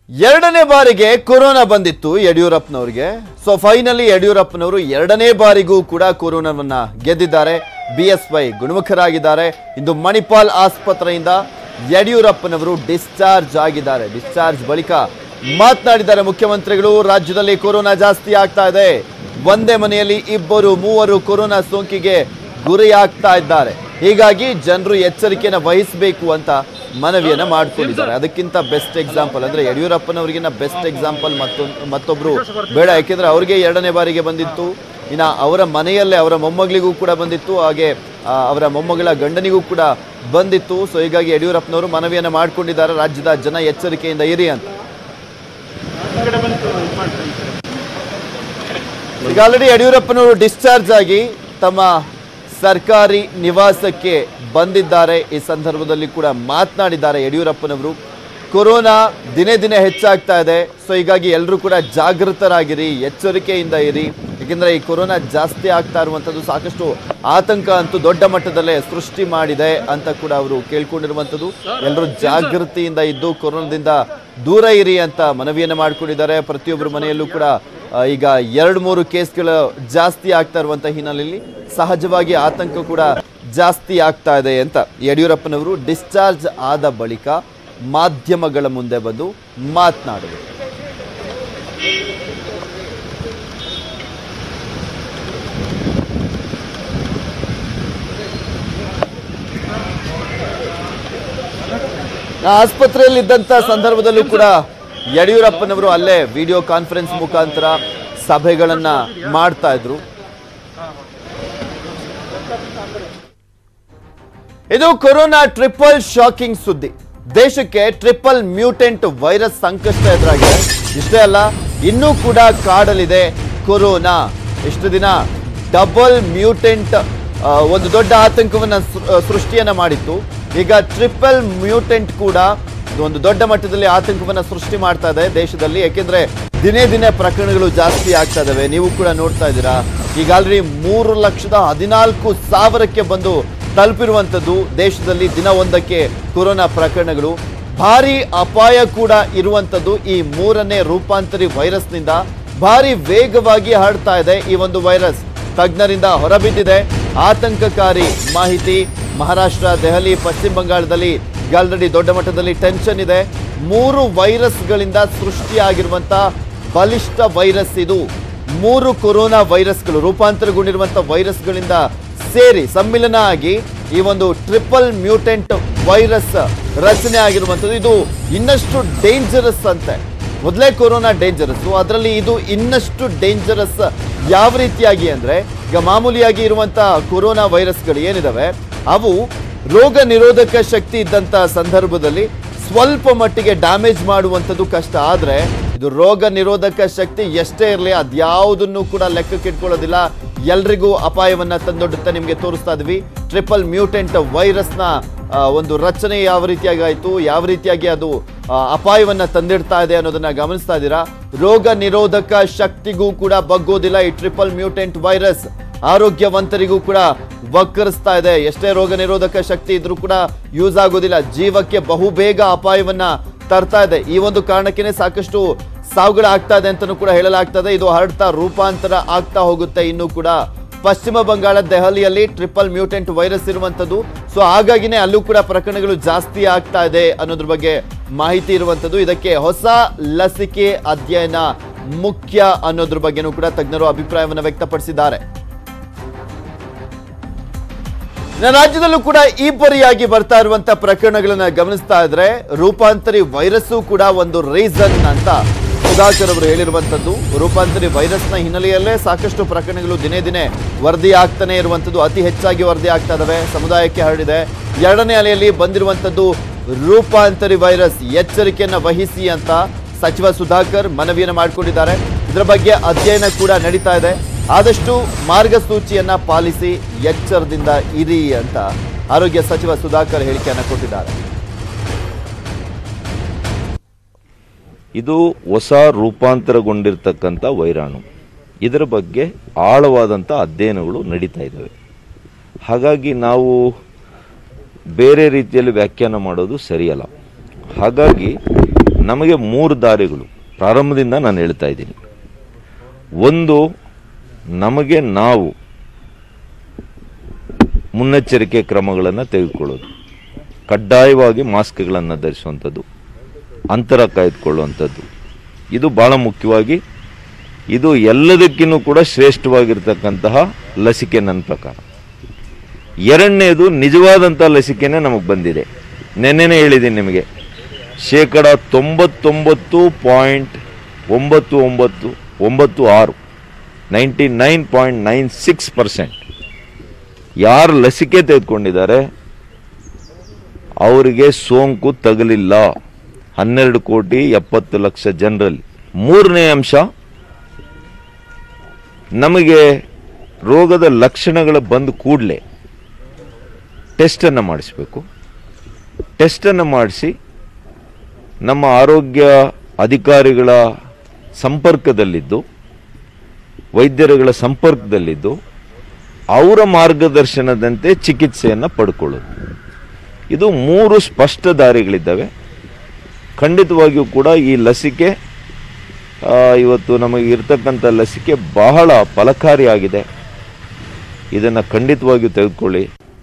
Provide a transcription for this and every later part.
ಎರಡನೇ ಬಾರಿಗೆ ಕೊರೋನಾ ಬಂದಿತ್ತು ಯಡಿಯೂರಪ್ಪನವರಿಗೆ ಸೊ ಫೈನಲಿ ಯಡಿಯೂರಪ್ಪನವರು ಎರಡನೇ ಬಾರಿಗೂ ಕೂಡ ಕೊರೋನಾವನ್ನ ಗೆದ್ದಿದ್ದಾರೆ ಬಿ ಎಸ್ ವೈ ಗುಣಮುಖರಾಗಿದ್ದಾರೆ ಇಂದು ಮಣಿಪಾಲ್ ಆಸ್ಪತ್ರೆಯಿಂದ ಯಡಿಯೂರಪ್ಪನವರು ಡಿಸ್ಚಾರ್ಜ್ ಆಗಿದ್ದಾರೆ ಡಿಸ್ಚಾರ್ಜ್ ಬಳಿಕ ಮಾತನಾಡಿದ್ದಾರೆ ಮುಖ್ಯಮಂತ್ರಿಗಳು ರಾಜ್ಯದಲ್ಲಿ ಕೊರೋನಾ ಜಾಸ್ತಿ ಆಗ್ತಾ ಇದೆ ಒಂದೇ ಮನೆಯಲ್ಲಿ ಇಬ್ಬರು ಮೂವರು ಕೊರೋನಾ ಸೋಂಕಿಗೆ ಗುರಿಯಾಗ್ತಾ ಇದ್ದಾರೆ ಹೀಗಾಗಿ ಜನರು ಎಚ್ಚರಿಕೆಯನ್ನು ವಹಿಸಬೇಕು ಅಂತ ಮನವಿಯನ್ನ ಮಾಡ್ಕೊಂಡಿದ್ದಾರೆ ಅದಕ್ಕಿಂತ ಬೆಸ್ಟ್ ಎಕ್ಸಾಂಪಲ್ ಅಂದ್ರೆ ಯಡಿಯೂರಪ್ಪನವರಿಗಿನ ಬೆಸ್ಟ್ ಎಕ್ಸಾಂಪಲ್ ಮತ್ತೊಂದು ಮತ್ತೊಬ್ರು ಬೇಡ ಯಾಕೆಂದ್ರೆ ಅವ್ರಿಗೆ ಎರಡನೇ ಬಾರಿಗೆ ಬಂದಿತ್ತು ಇನ್ನ ಅವರ ಮನೆಯಲ್ಲೇ ಅವರ ಮೊಮ್ಮಗಳಿಗೂ ಕೂಡ ಬಂದಿತ್ತು ಹಾಗೆ ಆ, ಅವರ ಮೊಮ್ಮಗಳ ಗಂಡನಿಗೂ ಕೂಡ ಬಂದಿತ್ತು ಸೊ ಹೀಗಾಗಿ ಯಡಿಯೂರಪ್ಪನವರು ಮನವಿಯನ್ನ ಮಾಡ್ಕೊಂಡಿದ್ದಾರೆ ರಾಜ್ಯದ ಜನ ಎಚ್ಚರಿಕೆಯಿಂದ ಇರಿ ಅಂತ ಈಗ ಆಲ್ರೆಡಿ ಯಡಿಯೂರಪ್ಪನವರು ಡಿಸ್ಚಾರ್ಜ್ ಆಗಿ ತಮ್ಮ ಸರ್ಕಾರಿ ನಿವಾಸಕ್ಕೆ ಬಂದಿದ್ದಾರೆ ಈ ಸಂದರ್ಭದಲ್ಲಿ ಕೂಡ ಮಾತನಾಡಿದ್ದಾರೆ ಯಡಿಯೂರಪ್ಪನವರು ಕೊರೋನಾ ದಿನೇ ದಿನೇ ಹೆಚ್ಚಾಗ್ತಾ ಇದೆ ಸೊ ಹೀಗಾಗಿ ಎಲ್ಲರೂ ಕೂಡ ಜಾಗೃತರಾಗಿರಿ ಎಚ್ಚರಿಕೆಯಿಂದ ಇರಿ ಯಾಕೆಂದ್ರೆ ಈ ಕೊರೋನಾ ಜಾಸ್ತಿ ಆಗ್ತಾ ಇರುವಂಥದ್ದು ಸಾಕಷ್ಟು ಆತಂಕ ಅಂತೂ ದೊಡ್ಡ ಮಟ್ಟದಲ್ಲೇ ಸೃಷ್ಟಿ ಮಾಡಿದೆ ಅಂತ ಕೂಡ ಅವರು ಕೇಳ್ಕೊಂಡಿರುವಂಥದ್ದು ಎಲ್ಲರೂ ಜಾಗೃತಿಯಿಂದ ಇದ್ದು ಕೊರೋನಾದಿಂದ ದೂರ ಇರಿ ಅಂತ ಮನವಿಯನ್ನು ಮಾಡ್ಕೊಂಡಿದ್ದಾರೆ ಪ್ರತಿಯೊಬ್ಬರ ಮನೆಯಲ್ಲೂ ಕೂಡ ಆ, ಈಗ ಎರಡು ಮೂರು ಕೇಸ್ಗಳು ಜಾಸ್ತಿ ಆಗ್ತಾ ಇರುವಂತ ಹಿನ್ನೆಲೆಯಲ್ಲಿ ಸಹಜವಾಗಿ ಆತಂಕ ಕೂಡ ಜಾಸ್ತಿ ಆಗ್ತಾ ಇದೆ ಅಂತ ಯಡಿಯೂರಪ್ಪನವರು ಡಿಸ್ಚಾರ್ಜ್ ಆದ ಬಳಿಕ ಮಾಧ್ಯಮಗಳ ಮುಂದೆ ಬಂದು ಮಾತನಾಡಿದರು ಆಸ್ಪತ್ರೆಯಲ್ಲಿ ಇದ್ದಂತ ಸಂದರ್ಭದಲ್ಲೂ ಕೂಡ ಯಡಿಯೂರಪ್ಪನವರು ಅಲ್ಲೇ ವಿಡಿಯೋ ಕಾನ್ಫರೆನ್ಸ್ ಮುಖಾಂತರ ಸಭೆಗಳನ್ನ ಮಾಡ್ತಾ ಇದ್ರು ಇದು ಕೊರೋನಾ ಟ್ರಿಪಲ್ ಶಾಕಿಂಗ್ ಸುದ್ದಿ ದೇಶಕ್ಕೆ ಟ್ರಿಪಲ್ ಮ್ಯೂಟೆಂಟ್ ವೈರಸ್ ಸಂಕಷ್ಟ ಎದುರಾಗಿದೆ ಇಷ್ಟೇ ಅಲ್ಲ ಇನ್ನೂ ಕೂಡ ಕಾಡಲಿದೆ ಕೊರೋನಾ ಇಷ್ಟು ದಿನ ಡಬಲ್ ಮ್ಯೂಟೆಂಟ್ ಆ, ಒಂದು ದೊಡ್ಡ ಆತಂಕವನ್ನ ಸೃ- ಆ, ಸೃಷ್ಟಿಯನ್ನ ಮಾಡಿತ್ತು ಈಗ ಟ್ರಿಪಲ್ ಮ್ಯೂಟೆಂಟ್ ಕೂಡ ಒಂದು ದೊಡ್ಡ ಮಟ್ಟದಲ್ಲಿ ಆತಂಕವನ್ನ ಸೃಷ್ಟಿ ಮಾಡ್ತಾ ಇದೆ ದೇಶದಲ್ಲಿ ಯಾಕೆಂದ್ರೆ ದಿನೇ ದಿನೇ ಪ್ರಕರಣಗಳು ಜಾಸ್ತಿ ಆಗ್ತಾ ಇದಾವೆ ನೀವು ಕೂಡ ನೋಡ್ತಾ ಇದ್ದೀರಾ ಈಗ ಆಲ್ರೆಡಿ ಮೂರು ಲಕ್ಷದ ಹದಿನಾಲ್ಕು ಸಾವಿರಕ್ಕೆ ಬಂದು ತಲುಪಿರುವಂಥದ್ದು ದೇಶದಲ್ಲಿ ದಿನ ಒಂದಕ್ಕೆ ಕೊರೋನಾ ಪ್ರಕರಣಗಳು ಭಾರಿ ಅಪಾಯ ಕೂಡ ಇರುವಂಥದ್ದು ಈ ಮೂರನೇ ರೂಪಾಂತರಿ ವೈರಸ್ನಿಂದ ಭಾರಿ ವೇಗವಾಗಿ ಹರಡ್ತಾ ಇದೆ ಈ ಒಂದು ವೈರಸ್ ತಜ್ಞರಿಂದ ಹೊರಬಿದ್ದಿದೆ ಆತಂಕಕಾರಿ ಮಾಹಿತಿ ಮಹಾರಾಷ್ಟ್ರ ದೆಹಲಿ ಪಶ್ಚಿಮ ಬಂಗಾಳದಲ್ಲಿ ಆಲ್ರೆಡಿ ದೊಡ್ಡ ಮಟ್ಟದಲ್ಲಿ ಟೆನ್ಷನ್ ಇದೆ ಮೂರು ವೈರಸ್ಗಳಿಂದ ಸೃಷ್ಟಿಯಾಗಿರುವಂತ ಬಲಿಷ್ಠ ವೈರಸ್ ಇದು ಮೂರು ಕೊರೋನಾ ವೈರಸ್ಗಳು ರೂಪಾಂತರಗೊಂಡಿರುವಂತ ವೈರಸ್ಗಳಿಂದ ಸೇರಿ ಸಮ್ಮಿಲನ ಆಗಿ ಈ ಒಂದು ಟ್ರಿಪಲ್ ಮ್ಯೂಟೆಂಟ್ ವೈರಸ್ ರಚನೆ ಆಗಿರುವಂಥದ್ದು ಇದು ಇನ್ನಷ್ಟು ಡೇಂಜರಸ್ ಅಂತೆ ಮೊದಲೇ ಕೊರೋನಾ ಡೇಂಜರಸ್ ಅದರಲ್ಲಿ ಇದು ಇನ್ನಷ್ಟು ಡೇಂಜರಸ್ ಯಾವ ರೀತಿಯಾಗಿ ಅಂದ್ರೆ ಈಗ ಮಾಮೂಲಿಯಾಗಿ ಇರುವಂತ ಕೊರೋನಾ ವೈರಸ್ಗಳು ಏನಿದಾವೆ ಅವು ರೋಗ ನಿರೋಧಕ ಶಕ್ತಿ ಇದ್ದಂತ ಸಂದರ್ಭದಲ್ಲಿ ಸ್ವಲ್ಪ ಮಟ್ಟಿಗೆ ಡ್ಯಾಮೇಜ್ ಮಾಡುವಂಥದ್ದು ಕಷ್ಟ ಆದ್ರೆ ಇದು ರೋಗ ನಿರೋಧಕ ಶಕ್ತಿ ಎಷ್ಟೇ ಇರಲಿ ಅದ್ಯಾವುದನ್ನು ಕೂಡ ಲೆಕ್ಕಕ್ಕೆ ಇಟ್ಕೊಳ್ಳೋದಿಲ್ಲ ಎಲ್ರಿಗೂ ಅಪಾಯವನ್ನ ತಂದೊಡ್ಡುತ್ತೆ ನಿಮಗೆ ತೋರಿಸ್ತಾ ಇದ್ವಿ ಟ್ರಿಪಲ್ ಮ್ಯೂಟೆಂಟ್ ವೈರಸ್ನ ಆ, ಒಂದು ರಚನೆ ಯಾವ ರೀತಿಯಾಗಿ ಆಯಿತು ಯಾವ ರೀತಿಯಾಗಿ ಅದು ಆ, ಅಪಾಯವನ್ನ ತಂದಿಡ್ತಾ ಇದೆ ಅನ್ನೋದನ್ನ ಗಮನಿಸ್ತಾ ಇದ್ದೀರಾ ರೋಗ ನಿರೋಧಕ ಶಕ್ತಿಗೂ ಕೂಡ ಬಗ್ಗೋದಿಲ್ಲ ಈ ಟ್ರಿಪಲ್ ಮ್ಯೂಟೆಂಟ್ ವೈರಸ್ ಆರೋಗ್ಯವಂತರಿಗೂ ಕೂಡ ವಕ್ಕರಿಸ್ತಾ ಇದೆ ಎಷ್ಟೇ ರೋಗ ನಿರೋಧಕ ಶಕ್ತಿ ಇದ್ರೂ ಕೂಡ ಯೂಸ್ ಆಗೋದಿಲ್ಲ ಜೀವಕ್ಕೆ ಬಹುಬೇಗ ಅಪಾಯವನ್ನ ತರ್ತಾ ಇದೆ ಈ ಒಂದು ಕಾರಣಕ್ಕೇನೆ ಸಾಕಷ್ಟು ಸಾವುಗಳಾಗ್ತಾ ಇದೆ ಅಂತಲೂ ಕೂಡ ಹೇಳಲಾಗ್ತದೆ ಇದು ಹರಡ್ತಾ ರೂಪಾಂತರ ಆಗ್ತಾ ಹೋಗುತ್ತೆ ಇನ್ನು ಕೂಡ ಪಶ್ಚಿಮ ಬಂಗಾಳ ದೆಹಲಿಯಲ್ಲಿ ಟ್ರಿಪಲ್ ಮ್ಯೂಟೆಂಟ್ ವೈರಸ್ ಇರುವಂತದ್ದು ಸೊ ಹಾಗಾಗಿನೇ ಅಲ್ಲೂ ಕೂಡ ಪ್ರಕರಣಗಳು ಜಾಸ್ತಿ ಆಗ್ತಾ ಇದೆ ಅನ್ನೋದ್ರ ಬಗ್ಗೆ ಮಾಹಿತಿ ಇರುವಂತದ್ದು ಇದಕ್ಕೆ ಹೊಸ ಲಸಿಕೆ ಅಧ್ಯಯನ ಮುಖ್ಯ ಅನ್ನೋದ್ರ ಬಗ್ಗೆನೂ ಕೂಡ ತಜ್ಞರು ಅಭಿಪ್ರಾಯವನ್ನು ವ್ಯಕ್ತಪಡಿಸಿದ್ದಾರೆ ಇನ್ನು ರಾಜ್ಯದಲ್ಲೂ ಕೂಡ ಈ ಪರಿಯಾಗಿ ಬರ್ತಾ ಇರುವಂತ ಪ್ರಕರಣಗಳನ್ನ ಗಮನಿಸ್ತಾ ಇದ್ರೆ ರೂಪಾಂತರಿ ವೈರಸ್ಸು ಕೂಡ ಒಂದು ರೀಸನ್ ಅಂತ ಸುಧಾಕರ್ ಅವರು ಹೇಳಿರುವಂತದ್ದು ರೂಪಾಂತರಿ ವೈರಸ್ನ ಹಿನ್ನೆಲೆಯಲ್ಲೇ ಸಾಕಷ್ಟು ಪ್ರಕರಣಗಳು ದಿನೇ ದಿನೇ ವರದಿ ಆಗ್ತಾನೆ ಇರುವಂತದ್ದು ಅತಿ ಹೆಚ್ಚಾಗಿ ವರದಿ ಆಗ್ತಾ ಇದಾವೆ ಸಮುದಾಯಕ್ಕೆ ಹರಡಿದೆ ಎರಡನೇ ಅಲೆಯಲ್ಲಿ ಬಂದಿರುವಂತದ್ದು ರೂಪಾಂತರಿ ವೈರಸ್ ಎಚ್ಚರಿಕೆಯನ್ನ ವಹಿಸಿ ಅಂತ ಸಚಿವ ಸುಧಾಕರ್ ಮನವಿಯನ್ನು ಮಾಡಿಕೊಂಡಿದ್ದಾರೆ ಇದರ ಬಗ್ಗೆ ಅಧ್ಯಯನ ಕೂಡ ನಡೀತಾ ಇದೆ ಆದಷ್ಟು ಮಾರ್ಗಸೂಚಿಯನ್ನ ಪಾಲಿಸಿ ಎಚ್ಚರದಿಂದ ಇರಿ ಅಂತ ಆರೋಗ್ಯ ಸಚಿವ ಸುಧಾಕರ್ ಹೇಳಿಕೆಯನ್ನ ಕೊಟ್ಟಿದ್ದಾರೆ ಇದು ಹೊಸ ರೂಪಾಂತರಗೊಂಡಿರ್ತಕ್ಕಂಥ ವೈರಾಣು ಇದರ ಬಗ್ಗೆ ಆಳವಾದಂಥ ಅಧ್ಯಯನಗಳು ನಡೀತಾ ಇದ್ದಾವೆ ಹಾಗಾಗಿ ನಾವು ಬೇರೆ ರೀತಿಯಲ್ಲಿ ವ್ಯಾಖ್ಯಾನ ಮಾಡೋದು ಸರಿಯಲ್ಲ ಹಾಗಾಗಿ ನಮಗೆ ಮೂರು ದಾರಿಗಳು ಪ್ರಾರಂಭದಿಂದ ನಾನು ಹೇಳ್ತಾ ಇದ್ದೀನಿ ಒಂದು ನಮಗೆ ನಾವು ಮುನ್ನೆಚ್ಚರಿಕೆ ಕ್ರಮಗಳನ್ನು ತೆಗೆದುಕೊಳ್ಳೋದು ಕಡ್ಡಾಯವಾಗಿ ಮಾಸ್ಕ್ಗಳನ್ನು ಧರಿಸುವಂಥದ್ದು ಅಂತರ ಕಾಯ್ದುಕೊಳ್ಳುವಂಥದ್ದು ಇದು ಭಾಳ ಮುಖ್ಯವಾಗಿ ಇದು ಎಲ್ಲದಕ್ಕಿಂತ ಕೂಡ ಶ್ರೇಷ್ಠವಾಗಿರ್ತಕ್ಕಂತಹ ಲಸಿಕೆ ನನ್ನ ಪ್ರಕಾರ ಎರಡನೇದು ನಿಜವಾದಂಥ ಲಸಿಕೆನೇ ನಮಗೆ ಬಂದಿದೆ ನೆನ್ನೆನೇ ಹೇಳಿದ್ದೀನಿ ನಿಮಗೆ ಶೇಕಡ ತೊಂಬತ್ತೊಂಬತ್ತು ಪಾಯಿಂಟ್ ಒಂಬತ್ತು ಒಂಬತ್ತು ಒಂಬತ್ತು ಆರು ninety nine point nine six percent ಯಾರು ಲಸಿಕೆ ತೆಗೆದುಕೊಂಡಿದ್ದಾರೆ ಅವರಿಗೆ ಸೋಂಕು ತಗಲಿಲ್ಲ ಹನ್ನೆರಡು ಕೋಟಿ ಎಪ್ಪತ್ತು ಲಕ್ಷ ಜನರಲ್ಲಿ ಮೂರನೇ ಅಂಶ ನಮಗೆ ರೋಗದ ಲಕ್ಷಣಗಳು ಬಂದ ಕೂಡಲೇ ಟೆಸ್ಟನ್ನು ಮಾಡಿಸಬೇಕು ಟೆಸ್ಟನ್ನು ಮಾಡಿಸಿ ನಮ್ಮ ಆರೋಗ್ಯ ಅಧಿಕಾರಿಗಳ ಸಂಪರ್ಕದಲ್ಲಿದ್ದು ವೈದ್ಯರುಗಳ ಸಂಪರ್ಕದಲ್ಲಿದ್ದು ಅವರ ಮಾರ್ಗದರ್ಶನದಂತೆ ಚಿಕಿತ್ಸೆಯನ್ನು ಪಡ್ಕೊಳ್ಳೋದು ಇದು ಮೂರು ಸ್ಪಷ್ಟ ದಾರಿಗಳಿದ್ದಾವೆ ಖಂಡಿತವಾಗಿಯೂ ಕೂಡ ಈ ಲಸಿಕೆ ಆ, ಇವತ್ತು ನಮಗೆ ಇರ್ತಕ್ಕಂಥ ಲಸಿಕೆ ಬಹಳ ಫಲಕಾರಿಯಾಗಿದೆ ಇದನ್ನು ಖಂಡಿತವಾಗಿಯೂ ತೆಗೆದುಕೊಳ್ಳಿ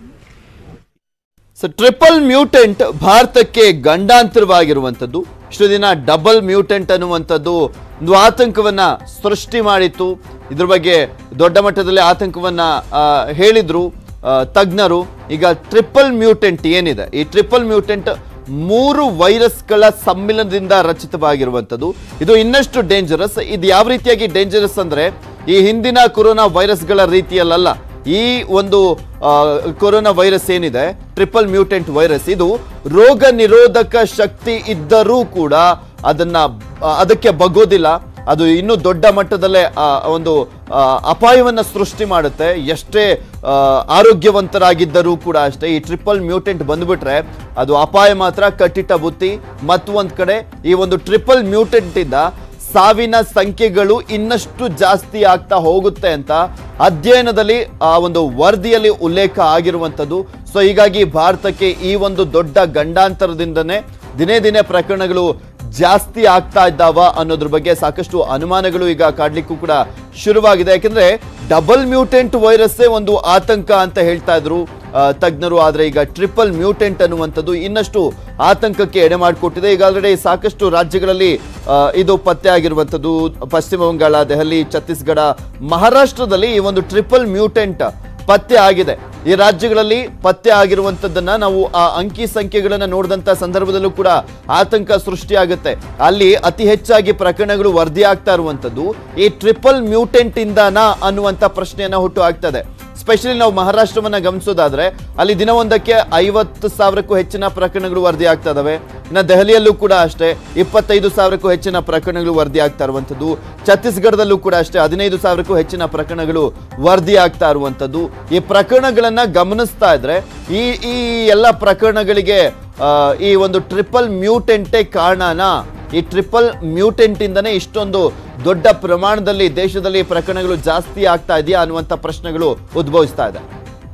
ಸೊ ಟ್ರಿಪಲ್ ಮ್ಯೂಟೆಂಟ್ ಭಾರತಕ್ಕೆ ಗಂಡಾಂತರವಾಗಿರುವಂಥದ್ದು ಇಷ್ಟು ದಿನ ಡಬಲ್ ಮ್ಯೂಟೆಂಟ್ ಅನ್ನುವಂಥದ್ದು ಒಂದು ಆತಂಕವನ್ನ ಸೃಷ್ಟಿ ಮಾಡಿತ್ತು ಇದ್ರ ಬಗ್ಗೆ ದೊಡ್ಡ ಮಟ್ಟದಲ್ಲಿ ಆತಂಕವನ್ನ ಆ, ಹೇಳಿದ್ರು ಆ, ತಜ್ಞರು ಈಗ ಟ್ರಿಪಲ್ ಮ್ಯೂಟೆಂಟ್ ಏನಿದೆ ಈ ಟ್ರಿಪಲ್ ಮ್ಯೂಟೆಂಟ್ ಮೂರು ವೈರಸ್ಗಳ ಸಮ್ಮಿಲನದಿಂದ ರಚಿತವಾಗಿರುವಂಥದ್ದು ಇದು ಇನ್ನಷ್ಟು ಡೇಂಜರಸ್ ಇದು ಯಾವ ರೀತಿಯಾಗಿ ಡೇಂಜರಸ್ ಅಂದ್ರೆ ಈ ಹಿಂದಿನ ಕೊರೋನಾ ವೈರಸ್ಗಳ ರೀತಿಯಲ್ಲ ಈ ಒಂದು ಆ, ಕೊರೋನಾ ವೈರಸ್ ಏನಿದೆ ಟ್ರಿಪಲ್ ಮ್ಯೂಟೆಂಟ್ ವೈರಸ್ ಇದು ರೋಗ ನಿರೋಧಕ ಶಕ್ತಿ ಇದ್ದರೂ ಕೂಡ ಅದನ್ನ ಆ, ಅದಕ್ಕೆ ಬಗ್ಗೋದಿಲ್ಲ ಅದು ಇನ್ನೂ ದೊಡ್ಡ ಮಟ್ಟದಲ್ಲೇ ಆ, ಒಂದು ಆ, ಅಪಾಯವನ್ನ ಸೃಷ್ಟಿ ಮಾಡುತ್ತೆ ಎಷ್ಟೇ ಆ, ಆರೋಗ್ಯವಂತರಾಗಿದ್ದರೂ ಕೂಡ ಅಷ್ಟೇ ಈ ಟ್ರಿಪಲ್ ಮ್ಯೂಟೆಂಟ್ ಬಂದ್ಬಿಟ್ರೆ ಅದು ಅಪಾಯ ಮಾತ್ರ ಕಟ್ಟಿಟ್ಟ ಬುತ್ತಿ ಮತ್ತು ಒಂದ್ ಕಡೆ ಈ ಒಂದು ಟ್ರಿಪಲ್ ಮ್ಯೂಟೆಂಟ್ ಇಂದ ಸಾವಿನ ಸಂಖ್ಯೆಗಳು ಇನ್ನಷ್ಟು ಜಾಸ್ತಿ ಆಗ್ತಾ ಹೋಗುತ್ತೆ ಅಂತ ಅಧ್ಯಯನದಲ್ಲಿ ಆ ಒಂದು ವರದಿಯಲ್ಲಿ ಉಲ್ಲೇಖ ಆಗಿರುವಂಥದ್ದು ಸೊ ಹೀಗಾಗಿ ಭಾರತಕ್ಕೆ ಈ ಒಂದು ದೊಡ್ಡ ಗಂಡಾಂತರದಿಂದನೇ ದಿನೇ ದಿನೇ ಪ್ರಕರಣಗಳು ಜಾಸ್ತಿ ಆಗ್ತಾ ಇದ್ದಾವ ಅನ್ನೋದ್ರ ಬಗ್ಗೆ ಸಾಕಷ್ಟು ಅನುಮಾನಗಳು ಈಗ ಕಾಡ್ಲಿಕ್ಕೂ ಕೂಡ ಶುರುವಾಗಿದೆ ಯಾಕಂದ್ರೆ ಡಬಲ್ ಮ್ಯೂಟೆಂಟ್ ವೈರಸ್ಸೇ ಒಂದು ಆತಂಕ ಅಂತ ಹೇಳ್ತಾ ಇದ್ರು ಆ, ತಜ್ಞರು ಆದ್ರೆ ಈಗ ಟ್ರಿಪಲ್ ಮ್ಯೂಟೆಂಟ್ ಅನ್ನುವಂಥದ್ದು ಇನ್ನಷ್ಟು ಆತಂಕಕ್ಕೆ ಎಡೆ ಮಾಡಿಕೊಟ್ಟಿದೆ ಈಗ ಆಲ್ರೆಡಿ ಸಾಕಷ್ಟು ರಾಜ್ಯಗಳಲ್ಲಿ ಆ, ಇದು ಪತ್ತೆ ಆಗಿರುವಂಥದ್ದು ಪಶ್ಚಿಮ ಬಂಗಾಳ ದೆಹಲಿ ಛತ್ತೀಸ್ಗಢ ಮಹಾರಾಷ್ಟ್ರದಲ್ಲಿ ಈ ಒಂದು ಟ್ರಿಪಲ್ ಮ್ಯೂಟೆಂಟ್ ಪತ್ತೆ ಆಗಿದೆ ಈ ರಾಜ್ಯಗಳಲ್ಲಿ ಪತ್ತೆ ಆಗಿರುವಂತದ್ದನ್ನ ನಾವು ಆ ಅಂಕಿ ಸಂಖ್ಯೆಗಳನ್ನ ನೋಡಿದಂತ ಸಂದರ್ಭದಲ್ಲೂ ಕೂಡ ಆತಂಕ ಸೃಷ್ಟಿಯಾಗುತ್ತೆ ಅಲ್ಲಿ ಅತಿ ಹೆಚ್ಚಾಗಿ ಪ್ರಕರಣಗಳು ವರದಿ ಆಗ್ತಾ ಇರುವಂತದ್ದು ಈ ಟ್ರಿಪಲ್ ಮ್ಯೂಟೆಂಟ್ ಇಂದನಾ ಅನ್ನುವಂತ ಪ್ರಶ್ನೆಯನ್ನ ಹುಟ್ಟು ಆಗ್ತದೆ ಸ್ಪೆಷಲಿ ನಾವು ಮಹಾರಾಷ್ಟ್ರವನ್ನ ಗಮನಿಸೋದಾದ್ರೆ ಅಲ್ಲಿ ದಿನವೊಂದಕ್ಕೆ ಐವತ್ತು ಸಾವಿರಕ್ಕೂ ಹೆಚ್ಚಿನ ಪ್ರಕರಣಗಳು ವರದಿ ಆಗ್ತಾ ಇದಾವೆ ಇನ್ನು ದೆಹಲಿಯಲ್ಲೂ ಕೂಡ ಅಷ್ಟೇ ಇಪ್ಪತ್ತೈದು ಸಾವಿರಕ್ಕೂ ಹೆಚ್ಚಿನ ಪ್ರಕರಣಗಳು ವರದಿ ಆಗ್ತಾ ಇರುವಂಥದ್ದು ಛತ್ತೀಸ್ಗಢದಲ್ಲೂ ಕೂಡ ಅಷ್ಟೇ ಹದಿನೈದು ಸಾವಿರಕ್ಕೂ ಹೆಚ್ಚಿನ ಪ್ರಕರಣಗಳು ವರದಿ ಆಗ್ತಾ ಇರುವಂಥದ್ದು ಈ ಪ್ರಕರಣಗಳನ್ನ ಗಮನಿಸ್ತಾ ಇದ್ರೆ ಈ ಈ ಎಲ್ಲ ಪ್ರಕರಣಗಳಿಗೆ ಆ, ಈ ಒಂದು ಟ್ರಿಪಲ್ ಮ್ಯೂಟೆಂಟೇ ಕಾರಣನಾ ಈ ಟ್ರಿಪಲ್ ಮ್ಯೂಟೆಂಟ್ ಇಂದನೇ ಇಷ್ಟೊಂದು ದೊಡ್ಡ ಪ್ರಮಾಣದಲ್ಲಿ ದೇಶದಲ್ಲಿ ಪ್ರಕರಣಗಳು ಜಾಸ್ತಿ ಆಗ್ತಾ ಇದೆಯಾ ಅನ್ನುವಂಥ ಪ್ರಶ್ನೆಗಳು ಉದ್ಭವಿಸ್ತಾ ಇದೆ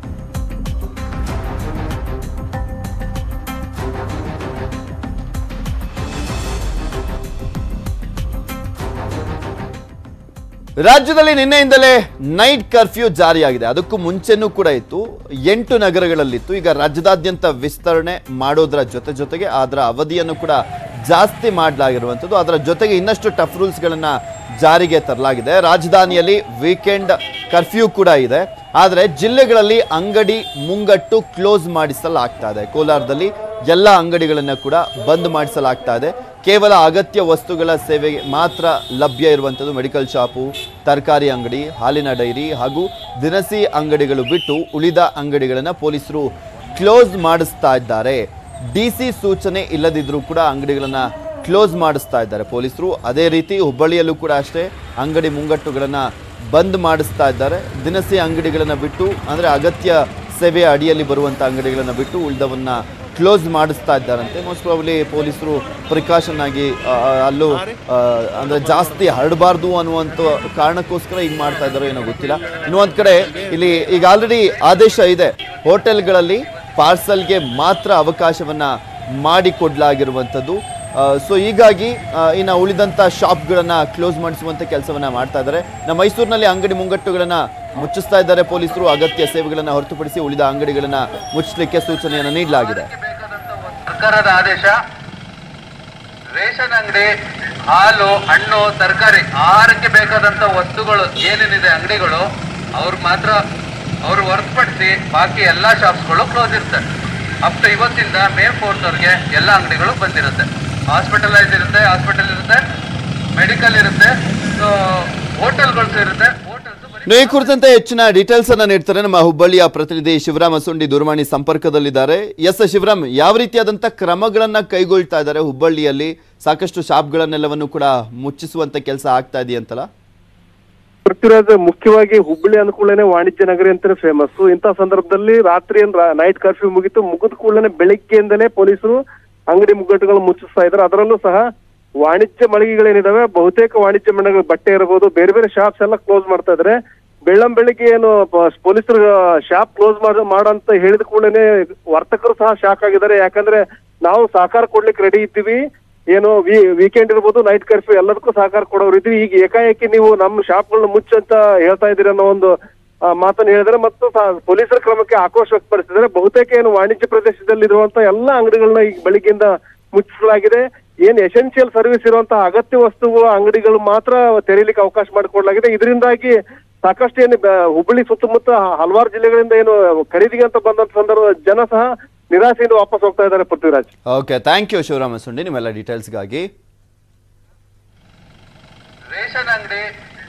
ರಾಜ್ಯದಲ್ಲಿ ನಿನ್ನೆಯಿಂದಲೇ ನೈಟ್ ಕರ್ಫ್ಯೂ ಜಾರಿಯಾಗಿದೆ ಅದಕ್ಕೂ ಮುಂಚೆನೂ ಕೂಡ ಇತ್ತು ಎಂಟು ನಗರಗಳಲ್ಲಿತ್ತು ಈಗ ರಾಜ್ಯದಾದ್ಯಂತ ವಿಸ್ತರಣೆ ಮಾಡೋದ್ರ ಜೊತೆ ಜೊತೆಗೆ ಅದರ ಅವಧಿಯನ್ನು ಕೂಡ ಜಾಸ್ತಿ ಮಾಡಲಾಗಿರುವಂಥದ್ದು ಅದರ ಜೊತೆಗೆ ಇನ್ನಷ್ಟು ಟಫ್ ರೂಲ್ಸ್ಗಳನ್ನ ಜಾರಿಗೆ ತರಲಾಗಿದೆ ರಾಜಧಾನಿಯಲ್ಲಿ ವೀಕೆಂಡ್ ಕರ್ಫ್ಯೂ ಕೂಡ ಇದೆ ಆದರೆ ಜಿಲ್ಲೆಗಳಲ್ಲಿ ಅಂಗಡಿ ಮುಂಗಟ್ಟು ಕ್ಲೋಸ್ ಮಾಡಿಸಲಾಗ್ತಾ ಇದೆ ಕೋಲಾರದಲ್ಲಿ ಎಲ್ಲ ಅಂಗಡಿಗಳನ್ನ ಕೂಡ ಬಂದ್ ಮಾಡಿಸಲಾಗ್ತಾ ಇದೆ ಕೇವಲ ಅಗತ್ಯ ವಸ್ತುಗಳ ಸೇವೆಗೆ ಮಾತ್ರ ಲಭ್ಯ ಇರುವಂಥದ್ದು ಮೆಡಿಕಲ್ ಶಾಪು ತರಕಾರಿ ಅಂಗಡಿ ಹಾಲಿನ ಡೈರಿ ಹಾಗೂ ದಿನಸಿ ಅಂಗಡಿಗಳು ಬಿಟ್ಟು ಉಳಿದ ಅಂಗಡಿಗಳನ್ನು ಪೊಲೀಸರು ಕ್ಲೋಸ್ ಮಾಡಿಸ್ತಾ ಇದ್ದಾರೆ ಡಿ ಸಿ ಸೂಚನೆ ಇಲ್ಲದಿದ್ರೂ ಕೂಡ ಅಂಗಡಿಗಳನ್ನ ಕ್ಲೋಸ್ ಮಾಡಿಸ್ತಾ ಇದ್ದಾರೆ ಪೊಲೀಸರು ಅದೇ ರೀತಿ ಹುಬ್ಬಳ್ಳಿಯಲ್ಲೂ ಕೂಡ ಅಷ್ಟೇ ಅಂಗಡಿ ಮುಂಗಟ್ಟುಗಳನ್ನು ಬಂದ್ ಮಾಡಿಸ್ತಾ ಇದ್ದಾರೆ ದಿನಸಿ ಅಂಗಡಿಗಳನ್ನು ಬಿಟ್ಟು ಅಂದರೆ ಅಗತ್ಯ ಸೇವೆಯ ಅಡಿಯಲ್ಲಿ ಬರುವಂಥ ಅಂಗಡಿಗಳನ್ನು ಬಿಟ್ಟು ಉಳಿದವನ್ನ ಕ್ಲೋಸ್ ಮಾಡಿಸ್ತಾ ಇದ್ದಾರಂತೆ ಮೋಸ್ಟ್ ಪ್ರಾಬ್ಲಿ ಪೊಲೀಸರು ಪ್ರಿಕಾಷನ್ ಆಗಿ ಆ, ಆ, ಅಲ್ಲೂ ಆ, ಅಂದ್ರೆ ಜಾಸ್ತಿ ಹರಡಬಾರ್ದು ಅನ್ನುವಂಥ ಕಾರಣಕ್ಕೋಸ್ಕರ ಹಿಂಗೆ ಮಾಡ್ತಾ ಇದ್ದಾರೋ ಏನೋ ಗೊತ್ತಿಲ್ಲ ಇನ್ನು ಒಂದ್ ಕಡೆ ಇಲ್ಲಿ ಈಗ ಆಲ್ರೆಡಿ ಆದೇಶ ಇದೆ ಹೋಟೆಲ್ಗಳಲ್ಲಿ ಪಾರ್ಸಲ್ಗೆ ಮಾತ್ರ ಅವಕಾಶವನ್ನ ಮಾಡಿಕೊಡ್ಲಾಗಿರುವಂಥದ್ದು ಸೊ ಹೀಗಾಗಿ ಆ, ಇನ್ನು ಉಳಿದಂಥ ಶಾಪ್ಗಳನ್ನ ಕ್ಲೋಸ್ ಮಾಡಿಸುವಂತ ಕೆಲಸವನ್ನ ಮಾಡ್ತಾ ಇದ್ದಾರೆ ನಮ್ಮ ಮೈಸೂರಿನಲ್ಲಿ ಅಂಗಡಿ ಮುಂಗಟ್ಟುಗಳನ್ನ ಮುಚ್ಚಿಸ್ತಾ ಇದ್ದಾರೆ ಪೊಲೀಸರು ಅಗತ್ಯ ಸೇವೆಗಳನ್ನ ಹೊರತುಪಡಿಸಿ ಉಳಿದ ಅಂಗಡಿಗಳನ್ನ ಮುಚ್ಚಲಿಕ್ಕೆ ಸೂಚನೆಯನ್ನು ನೀಡಲಾಗಿದೆ ಬೇಕಾದಂತ ಒಂದು ಸರ್ಕಾರದ ಆದೇಶ ರೇಷನ್ ಅಂಗಡಿ ಹಾಲು ಹಣ್ಣು ತರಕಾರಿ ಆಹಾರಕ್ಕೆ ಬೇಕಾದಂತ ವಸ್ತುಗಳು ಏನೇನಿದೆ ಅಂಗಡಿಗಳು ಅವ್ರು ಮಾತ್ರ ಅವ್ರು ಹೊರತುಪಡಿಸಿ ಬಾಕಿ ಎಲ್ಲಾ ಶಾಪ್ಸ್ಗಳು ಕ್ಲೋಸ್ ಇರುತ್ತೆ ಅಪ್ ಟು ಇವತ್ತಿಂದ ಮೇ ಫೋರ್ತ್ ಅವ್ರಿಗೆ ಎಲ್ಲ ಅಂಗಡಿಗಳು ಬಂದಿರುತ್ತೆ ಹಾಸ್ಪಿಟಲೈಸ್ ಇರುತ್ತೆ ಹಾಸ್ಪಿಟಲ್ ಇರುತ್ತೆ ಮೆಡಿಕಲ್ ಇರುತ್ತೆ ಸೊ ಹೋಟೆಲ್ಗಳು ಇರುತ್ತೆ ಹೋಟೆಲ್ಸ್ ಇನ್ನು ಈ ಕುರಿತಂತೆ ಹೆಚ್ಚಿನ ಡೀಟೇಲ್ಸ್ ಅನ್ನ ನೀಡ್ತಾರೆ ನಮ್ಮ ಹುಬ್ಬಳ್ಳಿಯ ಪ್ರತಿನಿಧಿ ಶಿವರಾಮ ಸುಂಡಿ ದೂರವಾಣಿ ಸಂಪರ್ಕದಲ್ಲಿದ್ದಾರೆ ಎಸ್ ಶಿವರಾಮ್ ಯಾವ ರೀತಿಯಾದಂತ ಕ್ರಮಗಳನ್ನ ಕೈಗೊಳ್ತಾ ಇದ್ದಾರೆ ಹುಬ್ಬಳ್ಳಿಯಲ್ಲಿ ಸಾಕಷ್ಟು ಶಾಪ್ಗಳನ್ನೆಲ್ಲವನ್ನು ಕೂಡ ಮುಚ್ಚಿಸುವಂತ ಕೆಲಸ ಆಗ್ತಾ ಇದೆಯಂತಲ್ಲ ಪೃಥ್ವಿರಾಜ್ ಮುಖ್ಯವಾಗಿ ಹುಬ್ಬಳ್ಳಿ ಅನುಕೂಲನೆ ವಾಣಿಜ್ಯ ನಗರಿ ಅಂತಾನೆ ಫೇಮಸ್ ಇಂಥ ಸಂದರ್ಭದಲ್ಲಿ ರಾತ್ರಿ ನೈಟ್ ಕರ್ಫ್ಯೂ ಮುಗಿತು ಮುಗಿದ ಕೂಡಲೇ ಬೆಳಿಗ್ಗೆಯಿಂದಲೇ ಪೊಲೀಸರು ಅಂಗಡಿ ಮುಗ್ಗಟ್ಟುಗಳು ಮುಚ್ಚಿಸ್ತಾ ಇದ್ದಾರೆ ಅದರಲ್ಲೂ ಸಹ ವಾಣಿಜ್ಯ ಮಳಿಗೆಗಳೇನಿದಾವೆ ಬಹುತೇಕ ವಾಣಿಜ್ಯ ಮಳಿಗೆಗಳು ಬಟ್ಟೆ ಇರಬಹುದು ಬೇರೆ ಬೇರೆ ಶಾಪ್ಸ್ ಎಲ್ಲ ಕ್ಲೋಸ್ ಮಾಡ್ತಾ ಇದ್ದಾರೆ ಬೆಳ್ಳಂ ಬೆಳಿಗ್ಗೆ ಏನು ಪ- ಪೊಲೀಸರು ಶಾಪ್ ಕ್ಲೋಸ್ ಮಾಡ ಮಾಡಂತ ಹೇಳಿದ ಕೂಡಲೇ ವರ್ತಕರು ಸಹ ಶಾಕ್ ಆಗಿದ್ದಾರೆ ಯಾಕಂದ್ರೆ ನಾವು ಸಹಕಾರ ಕೊಡ್ಲಿಕ್ಕೆ ರೆಡಿ ಇದ್ದೀವಿ ಏನು ವೀಕೆಂಡ್ ಇರ್ಬೋದು ನೈಟ್ ಕರ್ಫ್ಯೂ ಎಲ್ಲದಕ್ಕೂ ಸಹಕಾರ ಕೊಡೋರು ಇದ್ವಿ ಈಗ ಏಕಾಏಕಿ ನೀವು ನಮ್ಮ ಶಾಪ್ಗಳನ್ನ ಮುಚ್ಚ ಅಂತ ಹೇಳ್ತಾ ಇದ್ದೀರಿ ಅನ್ನೋ ಒಂದು ಆ, ಮಾತನ್ನ ಹೇಳಿದ್ರೆ ಮತ್ತು ಸ- ಪೊಲೀಸರ ಕ್ರಮಕ್ಕೆ ಆಕ್ರೋಶ ವ್ಯಕ್ತಪಡಿಸಿದ್ದಾರೆ ಬಹುತೇಕ ಏನು ವಾಣಿಜ್ಯ ಪ್ರದೇಶದಲ್ಲಿ ಇರುವಂತ ಎಲ್ಲಾ ಅಂಗಡಿಗಳನ್ನ ಈಗ ಬೆಳಿಗ್ಗೆಯಿಂದ ಮುಚ್ಚಿಸಲಾಗಿದೆ ಏನ್ ಎಸೆನ್ಷಿಯಲ್ ಸರ್ವಿಸ್ ಇರುವಂತಹ ಅಗತ್ಯ ವಸ್ತುಗಳ ಅಂಗಡಿಗಳು ಮಾತ್ರ ತೆರೀಲಿಕ್ಕೆ ಅವಕಾಶ ಮಾಡಿಕೊಡ್ಲಾಗಿದೆ ಇದರಿಂದಾಗಿ ಸಾಕಷ್ಟು ಏನು ಬ- ಹುಬ್ಬಳ್ಳಿ ಸುತ್ತಮುತ್ತ ಹಲವಾರು ಜಿಲ್ಲೆಗಳಿಂದ ಏನು ಖರೀದಿಗೆ ಅಂತ ಬಂದಂತ ಸಂದರ್ಭ ಜನ ಸಹ ನಿರಾಸೆಯಿಂದ ವಾಪಸ್ ಹೋಗ್ತಾ ಇದ್ದಾರೆ Prithviraj okay thank you Shivarama Sundi ನಿಮ್ಮೆಲ್ಲ ಡೀಟೇಲ್ಸ್ಗಾಗಿ ರೇಷನ್ ಅಂಗಡಿ